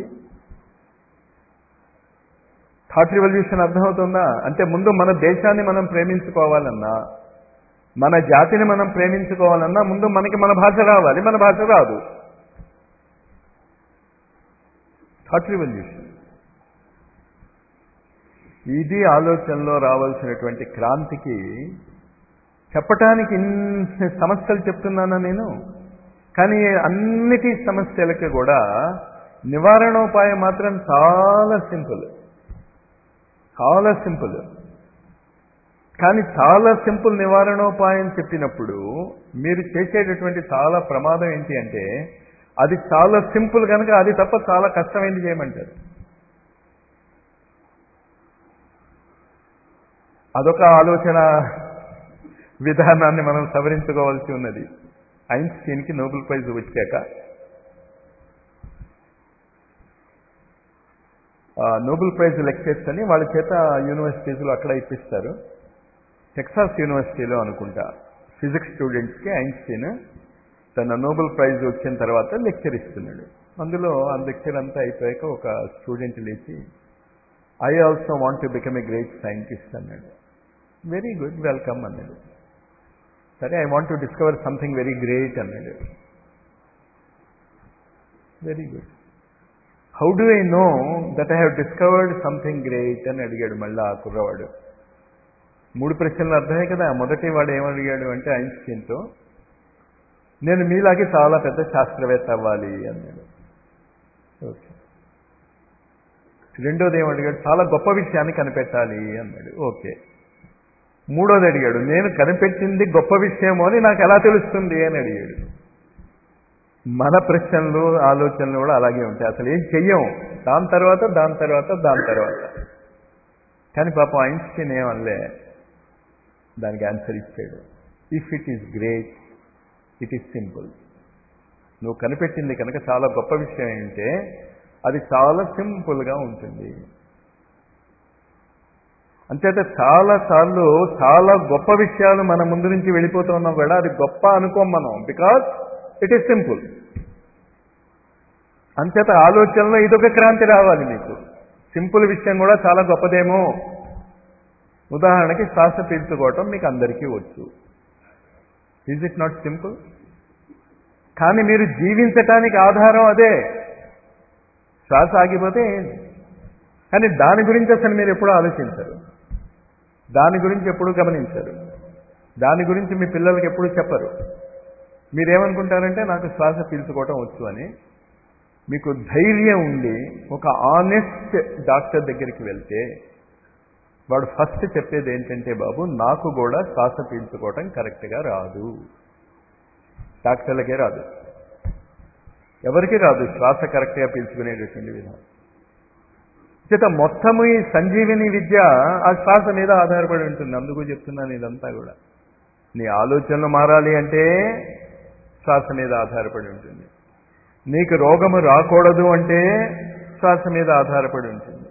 థాట్ రివల్యూషన్ అర్థమవుతుందా అంటే ముందు మన దేశాన్ని మనం ప్రేమించుకోవాలన్నా మన జాతిని మనం ప్రేమించుకోవాలన్నా ముందు మనకి మన భాష రావాలి మన భాష రాదు థాట్ రివల్యూషన్ ఇది ఆలోచనలో రావాల్సినటువంటి క్రాంతికి చెప్పటానికి ఇన్ని సమస్యలు చెప్తున్నానా నేను కానీ అన్నిటి సమస్యలకి కూడా నివారణోపాయం మాత్రం చాలా సింపుల్ చాలా సింపుల్ కానీ చాలా సింపుల్ నివారణోపాయం చెప్పినప్పుడు మీరు చేసేటటువంటి చాలా ప్రమాదం ఏంటి అంటే అది చాలా సింపుల్ కనుక అది తప్ప చాలా కష్టమైంది చేయమంటారు అదొక ఆలోచన విధానాన్ని మనం సవరించుకోవాల్సి ఉన్నది ఐన్స్టీన్కి నోబెల్ ప్రైజ్ వచ్చాక నోబెల్ ప్రైజ్ లెక్చర్స్ అని వాళ్ళ చేత యూనివర్సిటీస్లో అక్కడ ఇప్పిస్తారు టెక్సాస్ యూనివర్సిటీలో అనుకుంటా ఫిజిక్స్ స్టూడెంట్స్కి ఐన్స్టీన్ తన నోబెల్ ప్రైజ్ వచ్చిన తర్వాత లెక్చర్ ఇస్తున్నాడు అందులో ఆ లెక్చర్ అంతా అయిపోయాక ఒక స్టూడెంట్ లేచి I also want to become a great scientist అన్నాడు వెరీ గుడ్ వెల్కమ్ అన్నాడు సరే I want to discover something very great అన్నాడు very good how do I know that I have discovered something great అని అడిగాడు మళ్ళీ ఆ కుర్రవాడు మూడు ప్రశ్నలు అర్థమే కదా మొదటి వాడు ఏమడిగాడు అంటే ఐన్స్టీన్తో నేను మీలాగే చాలా పెద్ద శాస్త్రవేత్త అవ్వాలి అన్నాడు ఓకే రెండోది ఏమడిగాడు చాలా గొప్ప విషయాన్ని కనిపెట్టాలి అన్నాడు ఓకే మూడోది అడిగాడు నేను కనిపెట్టింది గొప్ప విషయమో అని నాకు ఎలా తెలుస్తుంది అని అడిగాడు మన ప్రశ్నలు ఆలోచనలు కూడా అలాగే ఉంటాయి అసలు ఏం చెయ్యం దాని తర్వాత దాని తర్వాత దాని తర్వాత కానీ పాపం ఐన్స్టీన్ ఏమనలే దానికి ఆన్సర్ ఇచ్చాడు if it is great it is simple నువ్వు కనిపెట్టింది కనుక చాలా గొప్ప విషయం ఏంటంటే అది చాలా సింపుల్గా ఉంటుంది అంచేత చాలా సార్లు చాలా గొప్ప విషయాలు మన ముందు నుంచి వెళ్ళిపోతున్నాం కూడా అది గొప్ప అనుకోం మనం బికాస్ ఇట్ ఈస్ సింపుల్ అంచేత ఆలోచనలో ఇదొక క్రాంతి రావాలి మీకు సింపుల్ విషయం కూడా చాలా గొప్పదేమో ఉదాహరణకి శ్వాస పీల్చుకోవటం మీకు అందరికీ వచ్చు ఈజ్ ఇట్ నాట్ సింపుల్ కానీ మీరు జీవించటానికి ఆధారం అదే శ్వాస ఆగిపోతే కానీ దాని గురించి అసలు మీరు ఎప్పుడూ ఆలోచించరు దాని గురించి ఎప్పుడూ గమనించరు దాని గురించి మీ పిల్లలకి ఎప్పుడూ చెప్పరు మీరేమనుకుంటారంటే నాకు శ్వాస పీల్చుకోవటం వచ్చు అని మీకు ధైర్యం ఉండి ఒక ఆనెస్ట్ డాక్టర్ దగ్గరికి వెళ్తే వాడు ఫస్ట్ చెప్పేది ఏంటంటే బాబు నాకు కూడా శ్వాస పీల్చుకోవటం కరెక్ట్గా రాదు డాక్టర్లకే రాదు ఎవరికి రాదు శ్వాస కరెక్ట్గా పీల్చుకునేటటువంటి విధానం చేత మొత్తము ఈ సంజీవిని విద్య ఆ శ్వాస మీద ఆధారపడి ఉంటుంది అందుకు చెప్తున్నాను ఇదంతా కూడా నీ ఆలోచనలు మారాలి అంటే శ్వాస మీద ఆధారపడి ఉంటుంది నీకు రోగము రాకూడదు అంటే శ్వాస మీద ఆధారపడి ఉంటుంది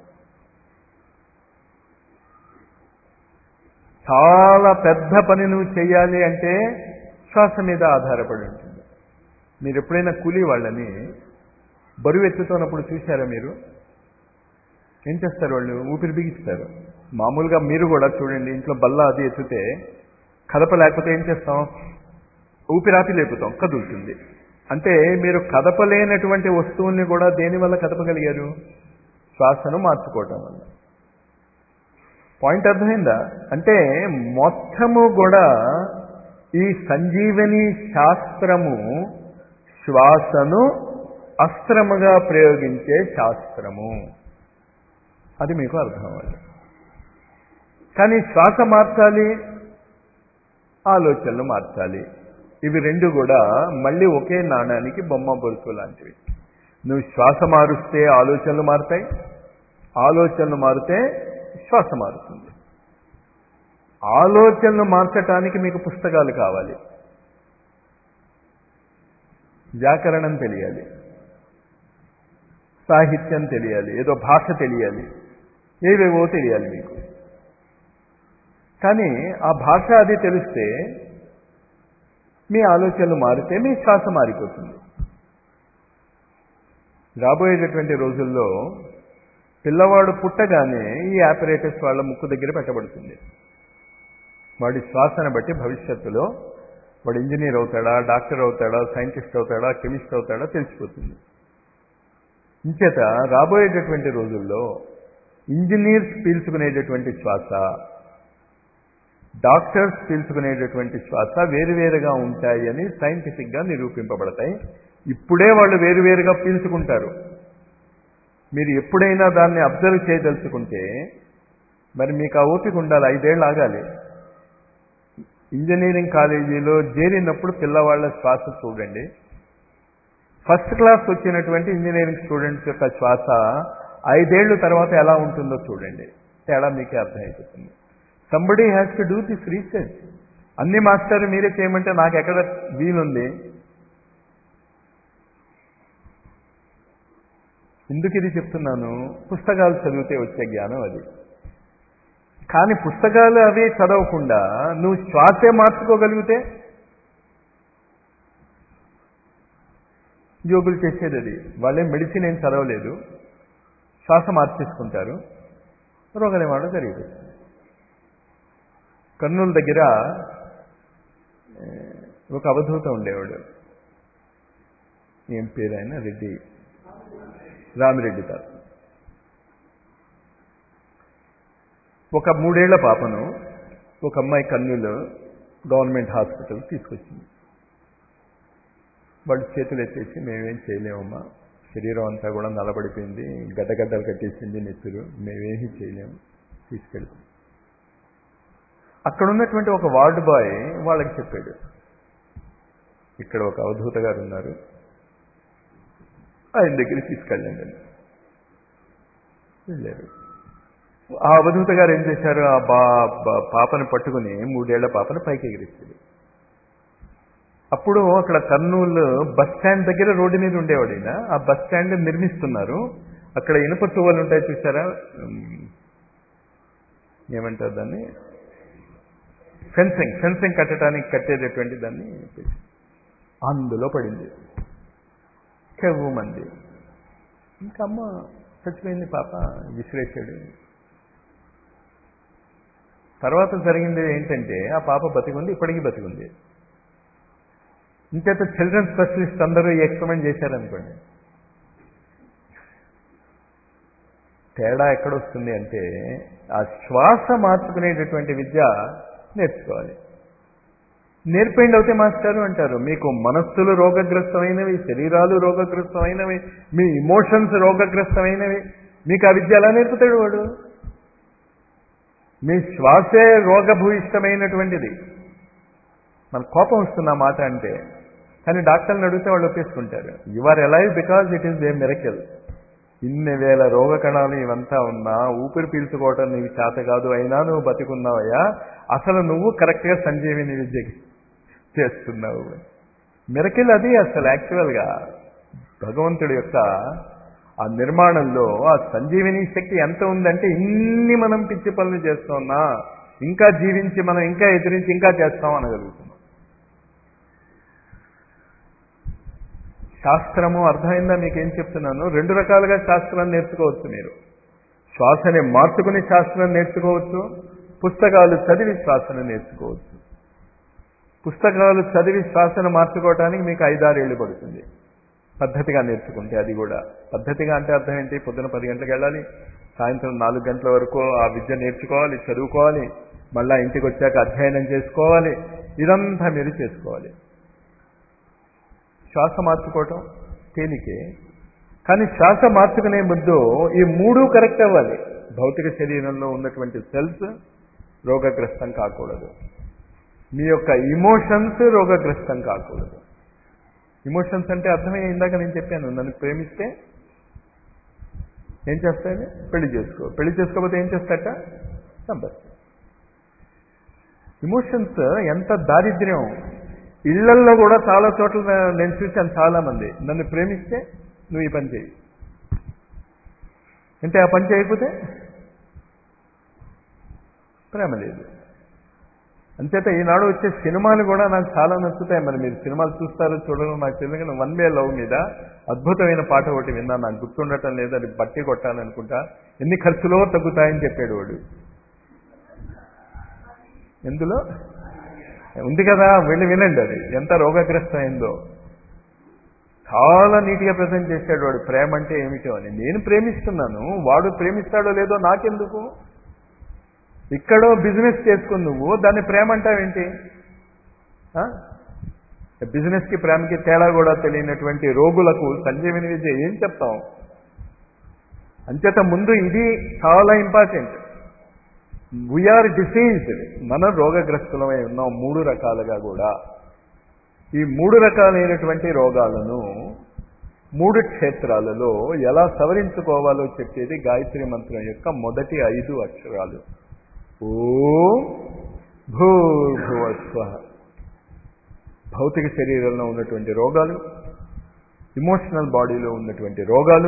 చాలా పెద్ద పని నువ్వు చేయాలి అంటే శ్వాస మీద ఆధారపడి ఉంటుంది మీరు ఎప్పుడైనా కూలీ వాళ్ళని బరువు ఎత్తుతున్నప్పుడు చూశారా మీరు ఏం చేస్తారు వాళ్ళు ఊపిరి బిగిస్తారు మామూలుగా మీరు కూడా చూడండి ఇంట్లో బల్ల అది ఎత్తితే కదప లేకపోతే ఏం చేస్తాం ఊపిరాపి లేపుతాం కదులుతుంది అంటే మీరు కదపలేనటువంటి వస్తువుల్ని కూడా దేనివల్ల కదపగలిగారు శ్వాసను మార్చుకోవటం వల్ల పాయింట్ అర్థమైందా అంటే మొత్తము కూడా ఈ సంజీవని శాస్త్రము శ్వాసను అస్త్రముగా ప్రయోగించే శాస్త్రము అది మీకు అర్థం అవ్వాలి కానీ శ్వాస మార్చాలి ఆలోచనలు మార్చాలి ఇవి రెండు కూడా మళ్ళీ ఒకే నాణానికి బొమ్మ బొరుసు లాంటివి నువ్వు శ్వాస మారుస్తే ఆలోచనలు మారుతాయి ఆలోచనలు మారితే శ్వాస మారుతుంది ఆలోచనలు మార్చటానికి మీకు పుస్తకాలు కావాలి వ్యాకరణం తెలియాలి సాహిత్యం తెలియాలి ఏదో భాష తెలియాలి ఏవేవో తెలియాలి మీకు కానీ ఆ భాష అది తెలిస్తే మీ ఆలోచనలు మారితే మీ శ్వాస మారిపోతుంది రాబోయేటటువంటి రోజుల్లో పిల్లవాడు పుట్టగానే ఈ ఆపరేటర్స్ వాళ్ళ ముక్కు దగ్గర పెట్టబడుతుంది వాడి శ్వాసను బట్టి భవిష్యత్తులో వాడు ఇంజనీర్ అవుతాడా డాక్టర్ అవుతాడా సైంటిస్ట్ అవుతాడా కెమిస్ట్ అవుతాడా తెలిసిపోతుంది ఇంచేత రాబోయేటటువంటి రోజుల్లో ఇంజనీర్స్ పీల్చుకునేటటువంటి శ్వాస డాక్టర్స్ పీల్చుకునేటటువంటి శ్వాస వేరువేరుగా ఉంటాయి అని సైంటిఫిక్గా నిరూపింపబడతాయి ఇప్పుడే వాళ్ళు వేరువేరుగా పీల్చుకుంటారు మీరు ఎప్పుడైనా దాన్ని అబ్జర్వ్ చేయదలుచుకుంటే మరి మీకు ఆ ఓపిక ఉండాలి ఐదేళ్ళు ఆగాలి ఇంజనీరింగ్ కాలేజీలో చేరినప్పుడు పిల్లవాళ్ళ శ్వాస చూడండి ఫస్ట్ క్లాస్ వచ్చినటువంటి ఇంజనీరింగ్ స్టూడెంట్స్ యొక్క శ్వాస ఐదేళ్ల తర్వాత ఎలా ఉంటుందో చూడండి తేడా మీకే అర్థమైపోతుంది somebody has to do this research అన్ని మాస్టర్ మీరే చేయమంటే నాకు ఎక్కడ వీలుంది ఎందుకు ఇది చెప్తున్నాను పుస్తకాలు చదివితే వచ్చే జ్ఞానం అది కానీ పుస్తకాలు అవి చదవకుండా నువ్వు శ్వాసే మార్చుకోగలిగితే యోగులు చేసేది అది వాళ్ళే మెడిసిన్ ఏం చదవలేదు శ్వాస మార్చేసుకుంటారు రోగ నివారణ జరిగిపోతుంది కర్నూలు దగ్గర ఒక అవధూత ఉండేవాడు ఏం పేరు ఆయన రెడ్డి రామిరెడ్డి తాత ఒక మూడేళ్ల పాపను ఒక అమ్మాయి కర్నూలు గవర్నమెంట్ హాస్పిటల్ తీసుకొచ్చింది వాళ్ళు చేతులు ఎత్తేసి మేమేం చేయలేమమ్మా శరీరం అంతా కూడా నలబడిపోయింది గడ్డగడ్డలు కట్టేసింది నెత్తురు మేమేమీ చేయలేము తీసుకెళ్తాం అక్కడ ఉన్నటువంటి ఒక వార్డు బాయ్ వాళ్ళకి చెప్పాడు ఇక్కడ ఒక అవధూత గారు ఉన్నారు ఆయన దగ్గరికి తీసుకెళ్ళండి అని వెళ్ళారు ఆ అవధూత గారు ఏం చేశారు ఆ బా పాపను పట్టుకుని మూడేళ్ల పాపను పైకి ఎగిరిస్తాడు అప్పుడు అక్కడ కర్నూలు బస్ స్టాండ్ దగ్గర రోడ్డు మీద ఉండేవాడు ఈయన ఆ బస్ స్టాండ్ నిర్మిస్తున్నారు అక్కడ ఇనుప తువ్వలు ఉంటాయి చూసారా ఏమంటారు దాన్ని ఫెన్సింగ్ ఫెన్సింగ్ కట్టడానికి కట్టేటటువంటి దాన్ని అందులో పడింది చెవు మంది ఇంకా అమ్మ చచ్చిపోయింది పాప విసిరేసాడు తర్వాత జరిగింది ఏంటంటే ఆ పాప బతికుంది ఇప్పటికీ బతికుంది ఇంచేత చిల్డ్రన్ స్పెషలిస్ట్ అందరూ ఈ ఎక్స్పెరిమెంట్ చేశారనుకోండి తేడా ఎక్కడొస్తుంది అంటే ఆ శ్వాస మార్చుకునేటటువంటి విద్య నేర్చుకోవాలి నేర్పేయండి అవుతే మాస్టారు అంటారు మీకు మనస్సులు రోగగ్రస్తమైనవి శరీరాలు రోగగ్రస్తమైనవి మీ ఇమోషన్స్ రోగగ్రస్తమైనవి మీకు ఆ విద్య ఎలా నేర్పుతాడు వాడు మీ శ్వాసే రోగభూయిష్టమైనటువంటిది మన కోపం వస్తుంది ఆ మాట అంటే కానీ డాక్టర్ని అడిగితే వాళ్ళు ఒప్పేసుకుంటారు you are alive because it is a miracle ఇన్ని వేల రోగ కణాలు ఇవంతా ఉన్నా ఊపిరి పీల్చుకోవటం నీకు చేత కాదు అయినా నువ్వు బతికున్నావయ్యా అసలు నువ్వు కరెక్ట్గా సంజీవిని విద్యకి చేస్తున్నావు మిరకిల్ అది అసలు యాక్చువల్గా భగవంతుడి యొక్క ఆ నిర్మాణంలో ఆ సంజీవిని శక్తి ఎంత ఉందంటే ఇన్ని మనం పిచ్చి పనులు చేస్తున్నా ఇంకా జీవించి మనం ఇంకా ఎదిరించి ఇంకా చేస్తాం అనగలుగుతున్నాం శాస్త్రము అర్థమైందా మీకేం చెప్తున్నాను రెండు రకాలుగా శాస్త్రాన్ని నేర్చుకోవచ్చు మీరు శ్వాసని మార్చుకుని శాస్త్రం నేర్చుకోవచ్చు పుస్తకాలు చదివి శ్వాసను నేర్చుకోవచ్చు పుస్తకాలు చదివి శ్వాసను మార్చుకోవటానికి మీకు ఐదారేళ్లు పడుతుంది పద్ధతిగా నేర్చుకుంటే అది కూడా పద్ధతిగా అంటే అర్థం ఏంటి పొద్దున పది గంటలకు వెళ్ళాలి సాయంత్రం నాలుగు గంటల వరకు ఆ విద్య నేర్చుకోవాలి చదువుకోవాలి మళ్ళా ఇంటికి వచ్చాక అధ్యయనం చేసుకోవాలి ఇదంతా మీరు చేసుకోవాలి శ్వాస మార్చుకోవటం తేలికే కానీ శ్వాస మార్చుకునే ముందు ఈ మూడు కరెక్ట్ అవ్వాలి భౌతిక శరీరంలో ఉన్నటువంటి సెల్స్ రోగగ్రస్తం కాకూడదు మీ యొక్క ఇమోషన్స్ రోగగ్రస్తం కాకూడదు ఇమోషన్స్ అంటే అర్థమే ఇందాక నేను చెప్పాను నన్ను ప్రేమిస్తే ఏం చేస్తాడు పెళ్లి చేసుకో పెళ్లి చేసుకోకపోతే ఏం చేస్తాట చంపేస్తా ఇమోషన్స్ ఎంత దారిద్ర్యం ఇళ్లల్లో కూడా చాలా చోట్ల నేను చూశాను చాలా మంది నన్ను ప్రేమిస్తే నువ్వు ఈ పని చేయి అంటే ఆ పని చేయకపోతే ప్రేమ లేదు అంచేత ఈనాడు వచ్చే సినిమాలు కూడా నాకు చాలా నచ్చుతాయి మరి మీరు సినిమాలు చూస్తారో చూడరు నాకు తెలియదు కానీ వన్ వే లవ్ మీద అద్భుతమైన పాట ఒకటి విన్నా నాకు గుర్తుండటం లేదు అది బట్టి కొట్టాలనుకుంటా ఎన్ని ఖర్చులో తగ్గుతాయని చెప్పాడు వాడు ఎందులో ఉంది కదా వెళ్ళి వినండి అది ఎంత రోగగ్రస్తమైందో చాలా నీట్గా ప్రజెంట్ చేశాడు వాడు ప్రేమ అంటే ఏమిటో అని నేను ప్రేమిస్తున్నాను వాడు ప్రేమిస్తాడో లేదో నాకెందుకు ఇక్కడో బిజినెస్ చేసుకుని నువ్వు దాన్ని ప్రేమ అంటావేంటి బిజినెస్కి ప్రేమకి తేడా కూడా తెలియనటువంటి రోగులకు సంజీవిని విద్య ఏం చెప్తాం అంచేత ముందు ఇది చాలా ఇంపార్టెంట్ వీఆర్ డిసీజ్డ్ మనం రోగగ్రస్తులమై ఉన్నాం మూడు రకాలుగా కూడా ఈ మూడు రకాలైనటువంటి రోగాలను మూడు క్షేత్రాలలో ఎలా సవరించుకోవాలో చెప్పేది గాయత్రి మంత్రం యొక్క మొదటి ఐదు అక్షరాలు ఓం భూర్భువస్వ భౌతిక శరీరంలో ఉన్నటువంటి రోగాలు ఇమోషనల్ బాడీలో ఉన్నటువంటి రోగాలు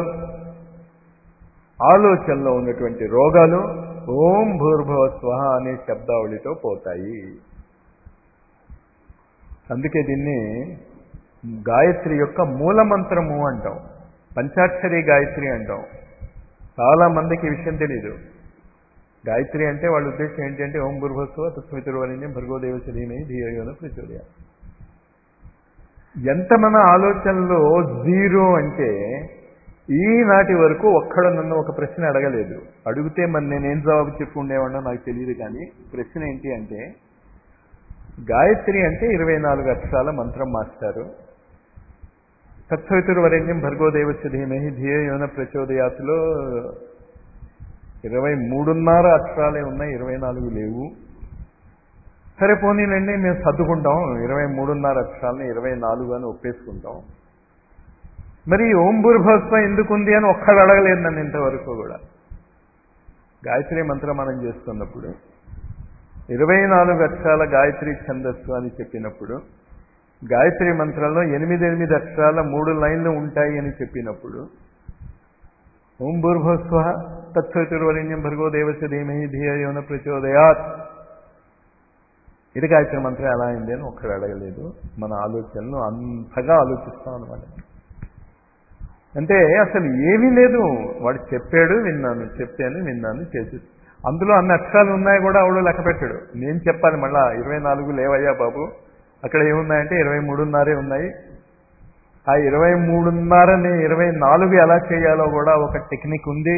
ఆలోచనలో ఉన్నటువంటి రోగాలు ఓం భూర్భువస్వ అనే శబ్దావళితో పోతాయి అందుకే దీన్ని గాయత్రి యొక్క మూలమంత్రము అంటాం పంచాక్షరి గాయత్రి అంటాం చాలా మందికి ఈ విషయం తెలీదు గాయత్రి అంటే వాళ్ళ ఉద్దేశం ఏంటంటే ఓం భూర్భస్వ తత్సవితుర్వరిణ్యం భర్గోదేవ శ్రీమై ధీయోన ప్రచోదయ ఎంత మన ఆలోచనలో జీరో అంటే ఈనాటి వరకు ఒక్కడ నన్ను ఒక ప్రశ్న అడగలేదు అడిగితే మరి నేనేం జవాబు చెప్పి ఉండేవాడో నాకు తెలియదు కానీ ప్రశ్న ఏంటి అంటే గాయత్రి అంటే ఇరవై నాలుగు అక్షరాల మంత్రం మాస్టారు తత్సవితుర్వరేణ్యం భర్గోదేవస్య ధీమహి ధియోన ప్రచోదయాత్లో ఇరవై మూడున్నర అక్షరాలే ఉన్నాయి ఇరవై నాలుగు లేవు సరే పోనీనండి మేము సర్దుకుంటాం ఇరవై మూడున్నర అక్షరాలని ఇరవై నాలుగు అని ఒప్పేసుకుంటాం మరి ఓం భూర్భస్వ ఎందుకుంది అని ఒక్కడు అడగలేదు నన్ను ఇంతవరకు కూడా గాయత్రి మంత్రం మనం చేస్తున్నప్పుడు ఇరవై నాలుగు అక్షరాల గాయత్రి ఛందస్సు అని చెప్పినప్పుడు గాయత్రి మంత్రంలో ఎనిమిది ఎనిమిది అక్షరాల మూడు లైన్లు ఉంటాయి అని చెప్పినప్పుడు ఓం భూర్భస్వ తత్సవితుర్వరిణ్యం భర్గో దేవస్య ధీమహి ధియోన ప్రచోదయాత్ ఇది గాయత్రి మంత్రం ఎలా అయింది అని ఒక్కడు అడగలేదు మన ఆలోచనలు అంతగా ఆలోచిస్తాం అనమాట అంటే అసలు ఏమీ లేదు వాడు చెప్పాడు విన్నాను చెప్పాను విన్నాను చేసి అందులో అన్ని అక్షరాలు ఉన్నాయి కూడా అవడు లెక్క పెట్టాడు నేను చెప్పాలి మళ్ళా ఇరవై నాలుగు లేవయ్యా బాబు అక్కడ ఏమున్నాయంటే ఇరవై మూడున్నరే ఉన్నాయి ఆ ఇరవై మూడున్నరని ఇరవై నాలుగు ఎలా చేయాలో కూడా ఒక టెక్నిక్ ఉంది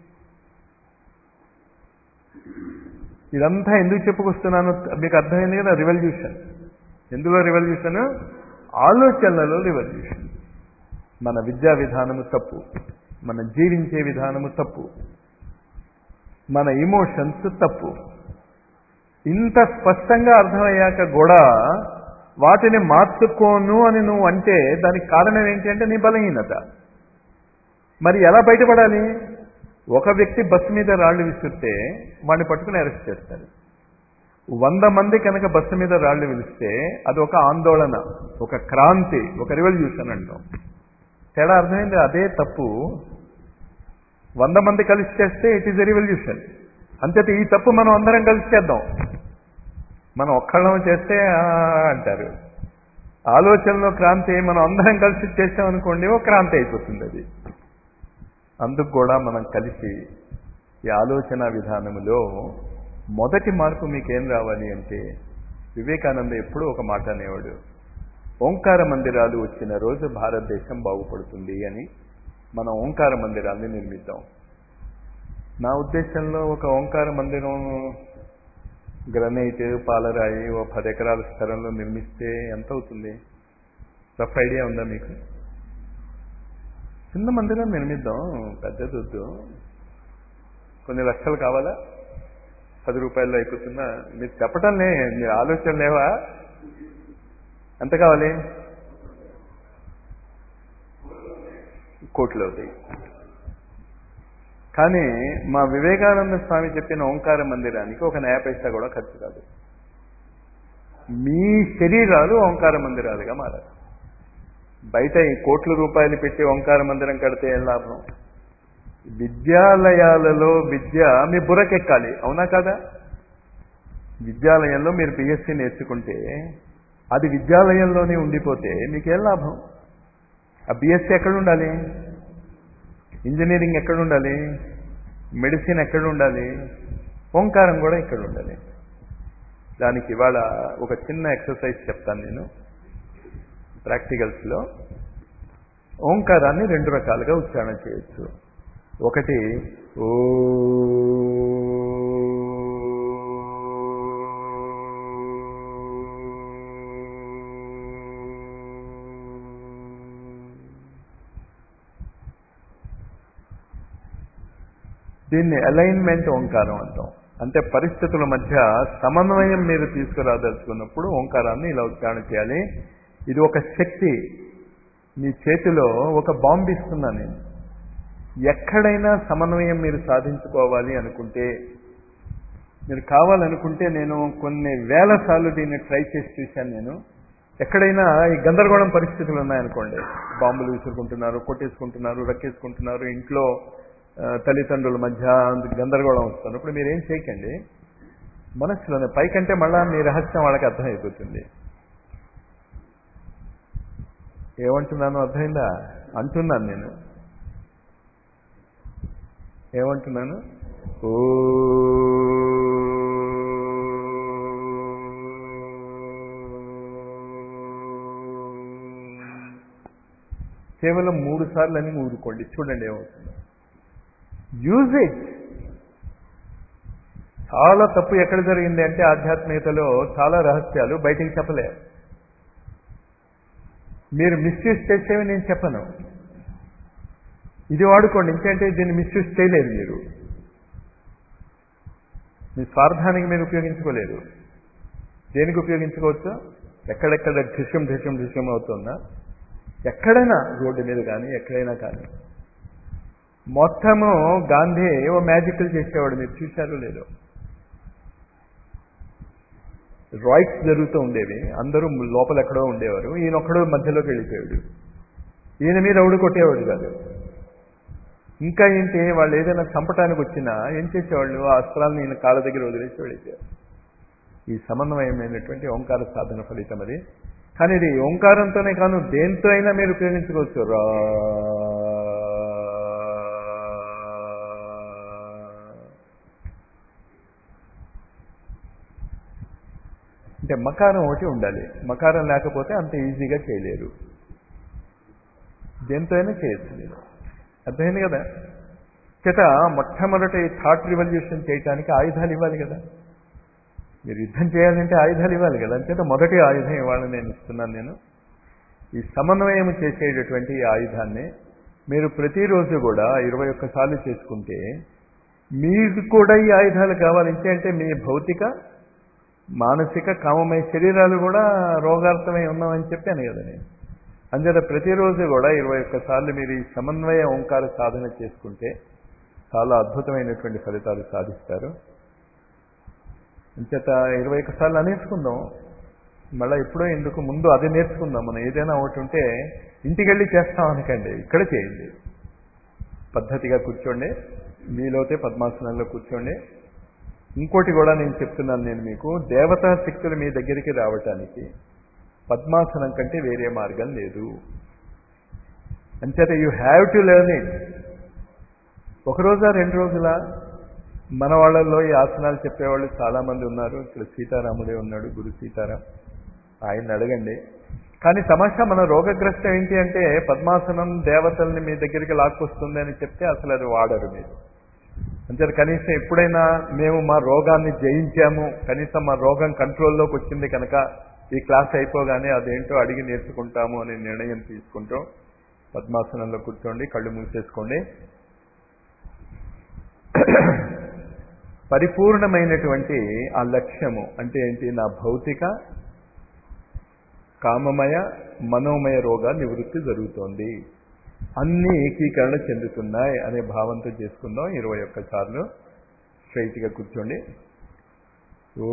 ఇదంతా ఎందుకు చెప్పుకొస్తున్నాను మీకు అర్థమైంది కదా రివల్యూషన్ ఎందులో రివల్యూషన్ ఆలోచనలలో రివల్యూషన్ మన విద్యా విధానము తప్పు మన జీవించే విధానము తప్పు మన ఇమోషన్స్ తప్పు ఇంత స్పష్టంగా అర్థమయ్యాక కూడా వాటిని మార్చుకోను అని నువ్వు అంటే దానికి కారణం ఏంటి అంటే నీ బలహీనత మరి ఎలా బయటపడాలి ఒక వ్యక్తి బస్సు మీద రాళ్లు విసిరితే వాడిని పట్టుకుని అరెస్ట్ చేస్తారు వంద మంది కనుక బస్సు మీద రాళ్లు విలిస్తే అది ఒక ఆందోళన ఒక క్రాంతి ఒక రివల్యూషన్ అంటాం తేడా అర్థమైంది అదే తప్పు వంద మంది కలిసి చేస్తే ఇట్ ఈజ్ ఎ రివల్యూషన్ అంతేత ఈ తప్పు మనం అందరం కలిసి చేద్దాం మనం ఒక్కళ్ళం చేస్తే ఆ అంటారు ఆలోచనలో క్రాంతి మనం అందరం కలిసి చేసామనుకోండి ఓ క్రాంతి అయిపోతుంది అది అందుకు కూడా మనం కలిసి ఈ ఆలోచన విధానములో మొదటి మార్పు మీకేం రావాలి అంటే వివేకానంద ఎప్పుడూ ఒక మాట అనేవాడు ఓంకార మందిరాలు వచ్చిన రోజు భారతదేశం బాగుపడుతుంది అని మనం ఓంకార మందిరాన్ని నిర్మిద్దాం నా ఉద్దేశంలో ఒక ఓంకార మందిరం గ్రనైట్ పాలరాయి ఓ పది ఎకరాల స్థలంలో నిర్మిస్తే ఎంత అవుతుంది రఫ్ ఐడియా ఉందా మీకు చిన్న మందిరం నిర్మిద్దాం పెద్దది వద్దు కొన్ని లక్షలు కావాలా పది రూపాయల్లో అయిపోతుందా మీరు చెప్పటంలే మీరు ఆలోచన లేవా ఎంత కావాలి కోట్లు అవుతాయి కానీ మా వివేకానంద స్వామి చెప్పిన ఓంకార మందిరానికి ఒక న్యాయ పైసా కూడా ఖర్చు కాదు మీ శరీరాలు ఓంకార మందిరాలుగా మారాలి బయట ఈ కోట్ల రూపాయలు పెట్టి ఓంకార మందిరం కడితే ఏం లాభం విద్యాలయాలలో విద్య మీ బుర్రకెక్కాలి అవునా కదా విద్యాలయంలో మీరు పిఎస్సి నేర్చుకుంటే అది విద్యాలయంలోనే ఉండిపోతే మీకేం లాభం ఆ బిఎస్సి ఎక్కడ ఉండాలి ఇంజనీరింగ్ ఎక్కడ ఉండాలి మెడిసిన్ ఎక్కడ ఉండాలి ఓంకారం కూడా ఇక్కడ ఉండాలి దానికి ఇవాళ ఒక చిన్న ఎక్సర్సైజ్ చెప్తాను నేను ప్రాక్టికల్స్లో ఓంకారాన్ని రెండు రకాలుగా ఉచ్చారణ చేయొచ్చు ఒకటి ఓ దీన్ని అలైన్మెంట్ ఓంకారం అంటాం అంటే పరిస్థితుల మధ్య సమన్వయం మీరు తీసుకురాదలుచుకున్నప్పుడు ఓంకారాన్ని ఇలా ఉచ్చారణ చేయాలి ఇది ఒక శక్తి మీ చేతిలో ఒక బాంబు ఇస్తున్నాను నేను ఎక్కడైనా సమన్వయం మీరు సాధించుకోవాలి అనుకుంటే మీరు కావాలనుకుంటే నేను కొన్ని వేల సార్లు దీన్ని ట్రై చేసి చూశాను నేను ఎక్కడైనా ఈ గందరగోళం పరిస్థితులు ఉన్నాయనుకోండి బాంబులు విసురుకుంటున్నారు కొట్టేసుకుంటున్నారు రక్కేసుకుంటున్నారు ఇంట్లో తల్లిదండ్రుల మధ్య గందరగోళం వస్తుంది ఇప్పుడు మీరు ఏం చేయకండి మనస్సులోనే పైకంటే మళ్ళా మీ రహస్యం వాళ్ళకి అర్థమైపోతుంది ఏమంటున్నాను అర్థమైందా అంటున్నాను నేను ఏమంటున్నాను ఓ కేవలం మూడు సార్లు అని ఊరుకోండి చూడండి ఏమవుతుందో యూజ్ ఇట్ చాలా తప్పు ఎక్కడ జరిగింది అంటే ఆధ్యాత్మికతలో చాలా రహస్యాలు బయటికి చెప్పలే మీరు మిస్యూజ్ చేసేవి నేను చెప్పను ఇది వాడుకోండి ఇంకంటే దీన్ని మిస్యూజ్ చేయలేరు మీరు మీ స్వార్థానికి మీరు ఉపయోగించుకోలేరు దేనికి ఉపయోగించుకోవచ్చు ఎక్కడెక్కడ ఢిష్యం ఢిష్యం ఢిష్యం అవుతుందా ఎక్కడైనా రోడ్డు మీద కానీ ఎక్కడైనా కానీ మొత్తము గాంధీ ఏవో మ్యాజిక్లు చేసేవాడు మీరు చూశారో లేదో రాయిట్స్ జరుగుతూ ఉండేవి అందరూ లోపల ఎక్కడో ఉండేవారు ఈయన ఒక్కడో మధ్యలోకి వెళ్ళిపోయాడు ఈయన మీద ఎవడు కొట్టేవాడు కాదు ఇంకా ఏంటి వాళ్ళు ఏదైనా చంపటానికి వచ్చినా ఏం చేసేవాళ్ళు ఆ అస్త్రాలను ఈయన కాళ్ళ దగ్గర వదిలేసి వెళ్ళిపోయారు ఈ సమన్వయమైనటువంటి ఓంకార సాధన ఫలితం అది కానీ ఇది ఓంకారంతోనే కాను దేంతో అయినా మీరు ఉపయోగించుకోవచ్చు రా అంటే మకారం ఒకటి ఉండాలి మకారం లేకపోతే అంత ఈజీగా చేయలేరు దేంతో అయినా చేయొచ్చు మీరు అర్థమైంది కదా చేత మొట్టమొదటి థాట్ రివల్యూషన్ చేయడానికి ఆయుధాలు ఇవ్వాలి కదా మీరు యుద్ధం చేయాలంటే ఆయుధాలు ఇవ్వాలి కదా అంచేత మొదటి ఆయుధం ఇవాళ నేను ఇస్తున్నాను నేను ఈ సమన్వయం చేసేటటువంటి ఈ ఆయుధాన్ని మీరు ప్రతిరోజు కూడా ఇరవై ఒక్కసార్లు చేసుకుంటే మీకు కూడా ఈ ఆయుధాలు కావాలి అంటే మీ భౌతిక మానసిక కామమయ శరీరాలు కూడా రోగార్థమై ఉన్నామని చెప్పాను కదా నేను అంచేత ప్రతిరోజు కూడా ఇరవై ఒక్కసార్లు మీరు ఈ సమన్వయ ఓంకార సాధన చేసుకుంటే చాలా అద్భుతమైనటువంటి ఫలితాలు సాధిస్తారు అంచేత ఇరవై ఒక్కసార్లు అనేసుకుందాం మళ్ళీ ఎప్పుడో ఎందుకు ముందు అది నేర్చుకుందాం మనం ఏదైనా ఒకటి ఉంటే ఇంటికి వెళ్ళి చేస్తాం అనకండి ఇక్కడ చేయండి పద్ధతిగా కూర్చోండి మీలోతే పద్మాసనంలో కూర్చోండి ఇంకోటి కూడా నేను చెప్తున్నాను నేను మీకు దేవతా శక్తులు మీ దగ్గరికి రావటానికి పద్మాసనం కంటే వేరే మార్గం లేదు అంచేత you have to learn it ఒక రోజా రెండు రోజుల మన వాళ్ళల్లో ఈ ఆసనాలు చెప్పేవాళ్ళు చాలామంది ఉన్నారు ఇక్కడ సీతారాముడే ఉన్నాడు గురు సీతారాం ఆయన అడగండి కానీ సమస్య మన రోగగ్రస్తం ఏంటి అంటే పద్మాసనం దేవతల్ని మీ దగ్గరికి లాక్కొస్తుంది అని చెప్తే అసలు అది వాడరు మీరు అంతే కనీసం ఎప్పుడైనా మేము మా రోగాన్ని జయించాము కనీసం మా రోగం కంట్రోల్లోకి వచ్చింది కనుక ఈ క్లాస్ అయిపోగానే అదేంటో అడిగి నేర్చుకుంటాము అనే నిర్ణయం తీసుకుంటాం పద్మాసనంలో కూర్చోండి కళ్ళు మూసేసుకోండి పరిపూర్ణమైనటువంటి ఆ లక్ష్యము అంటే ఏంటి నా భౌతిక కామమయ మనోమయ రోగ నివృత్తి జరుగుతోంది అన్నీ ఏకీకరణ చెందుతున్నాయి అనే భావంతో చేసుకుందాం ఇరవై ఒక్క సార్లు స్ట్రైట్గా కూర్చోండి ఓ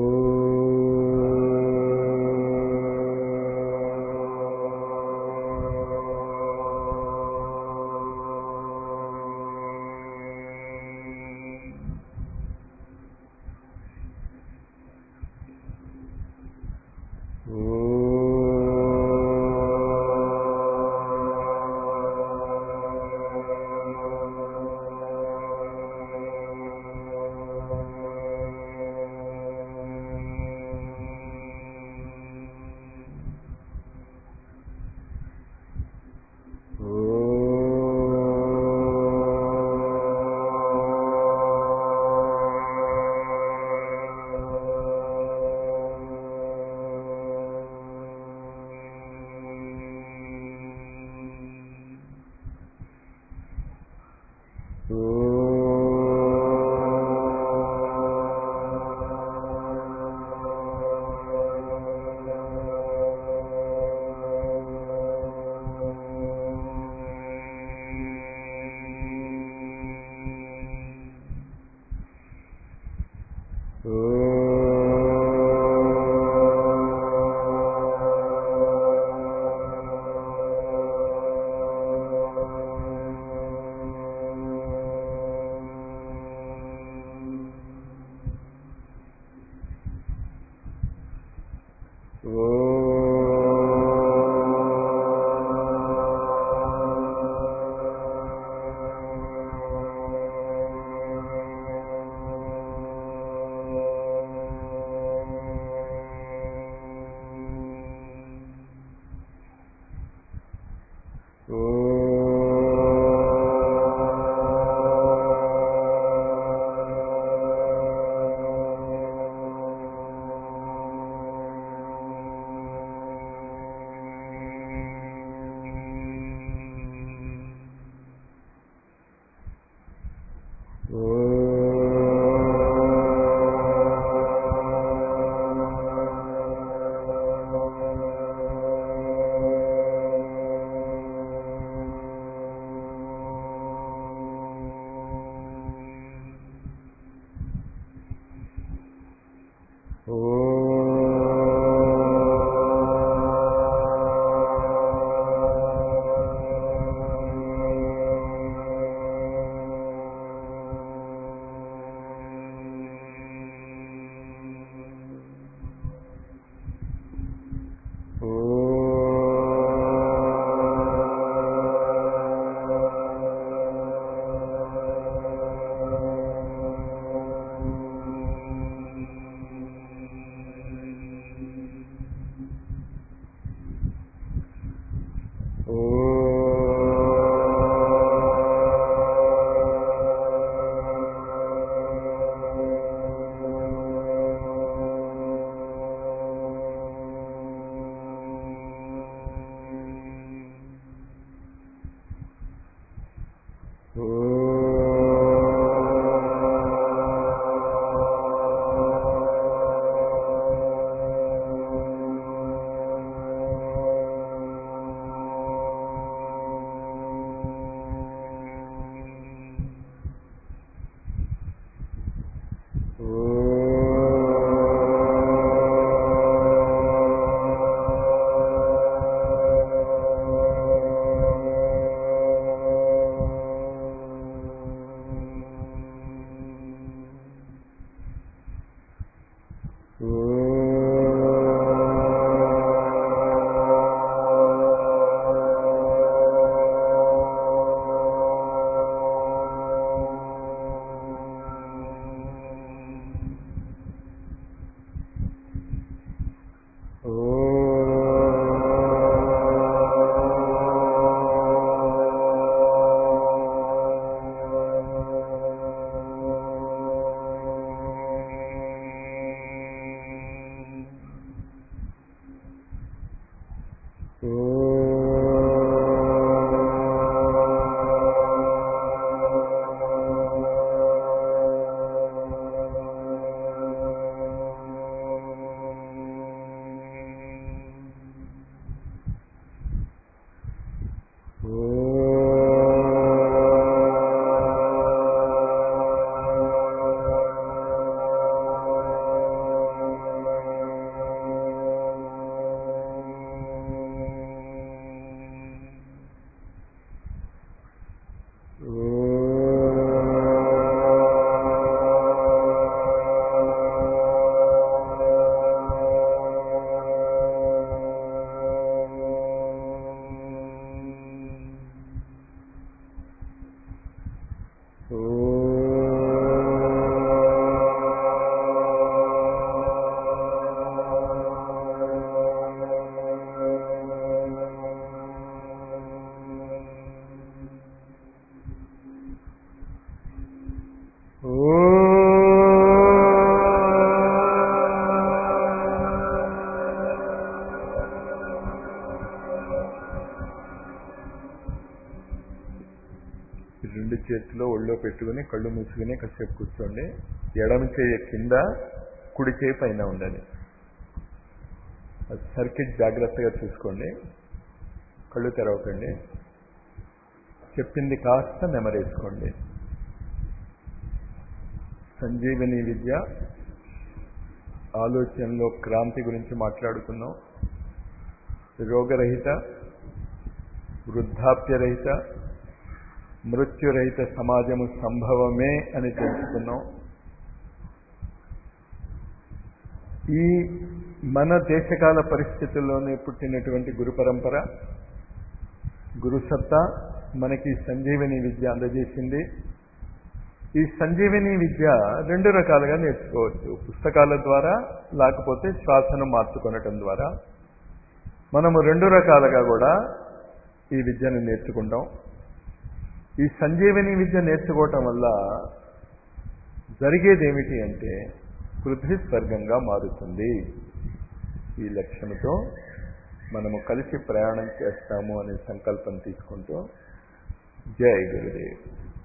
రెండు చేతిలో ఒళ్ళో పెట్టుకుని కళ్ళు మూసుకుని కాసేపు కూర్చోండి ఎడమ చేయ కింద కుడి చేయి పైన ఉండాలి సర్కిట్ జాగ్రత్తగా చూసుకోండి కళ్ళు తెరవకండి చెప్పింది కాస్త నెమరేసుకోండి సంజీవని విద్య ఆలోచనలో క్రాంతి గురించి మాట్లాడుకున్నాం రోగరహిత వృద్ధాప్యరహిత మృత్యురహిత సమాజము సంభవమే అని తెలుసుకున్నాం ఈ మన దేశకాల పరిస్థితుల్లోనే పుట్టినటువంటి గురు పరంపర గురుసత్తా మనకి సంజీవని విద్య అందజేసింది ఈ సంజీవిని విద్య రెండు రకాలుగా నేర్చుకోవచ్చు పుస్తకాల ద్వారా లేకపోతే శ్వాసను మార్చుకొనటం ద్వారా మనము రెండు రకాలుగా కూడా ఈ విద్యను నేర్చుకుంటాం ఈ సంజీవిని విద్య నేర్చుకోవటం వల్ల జరిగేది ఏమిటి అంటే పృథ్వీ స్వర్గంగా మారుతుంది ఈ లక్ష్యంతో మనము కలిసి ప్రయాణం చేస్తాము అనే సంకల్పం తీసుకుంటూ జై గురుదేవ్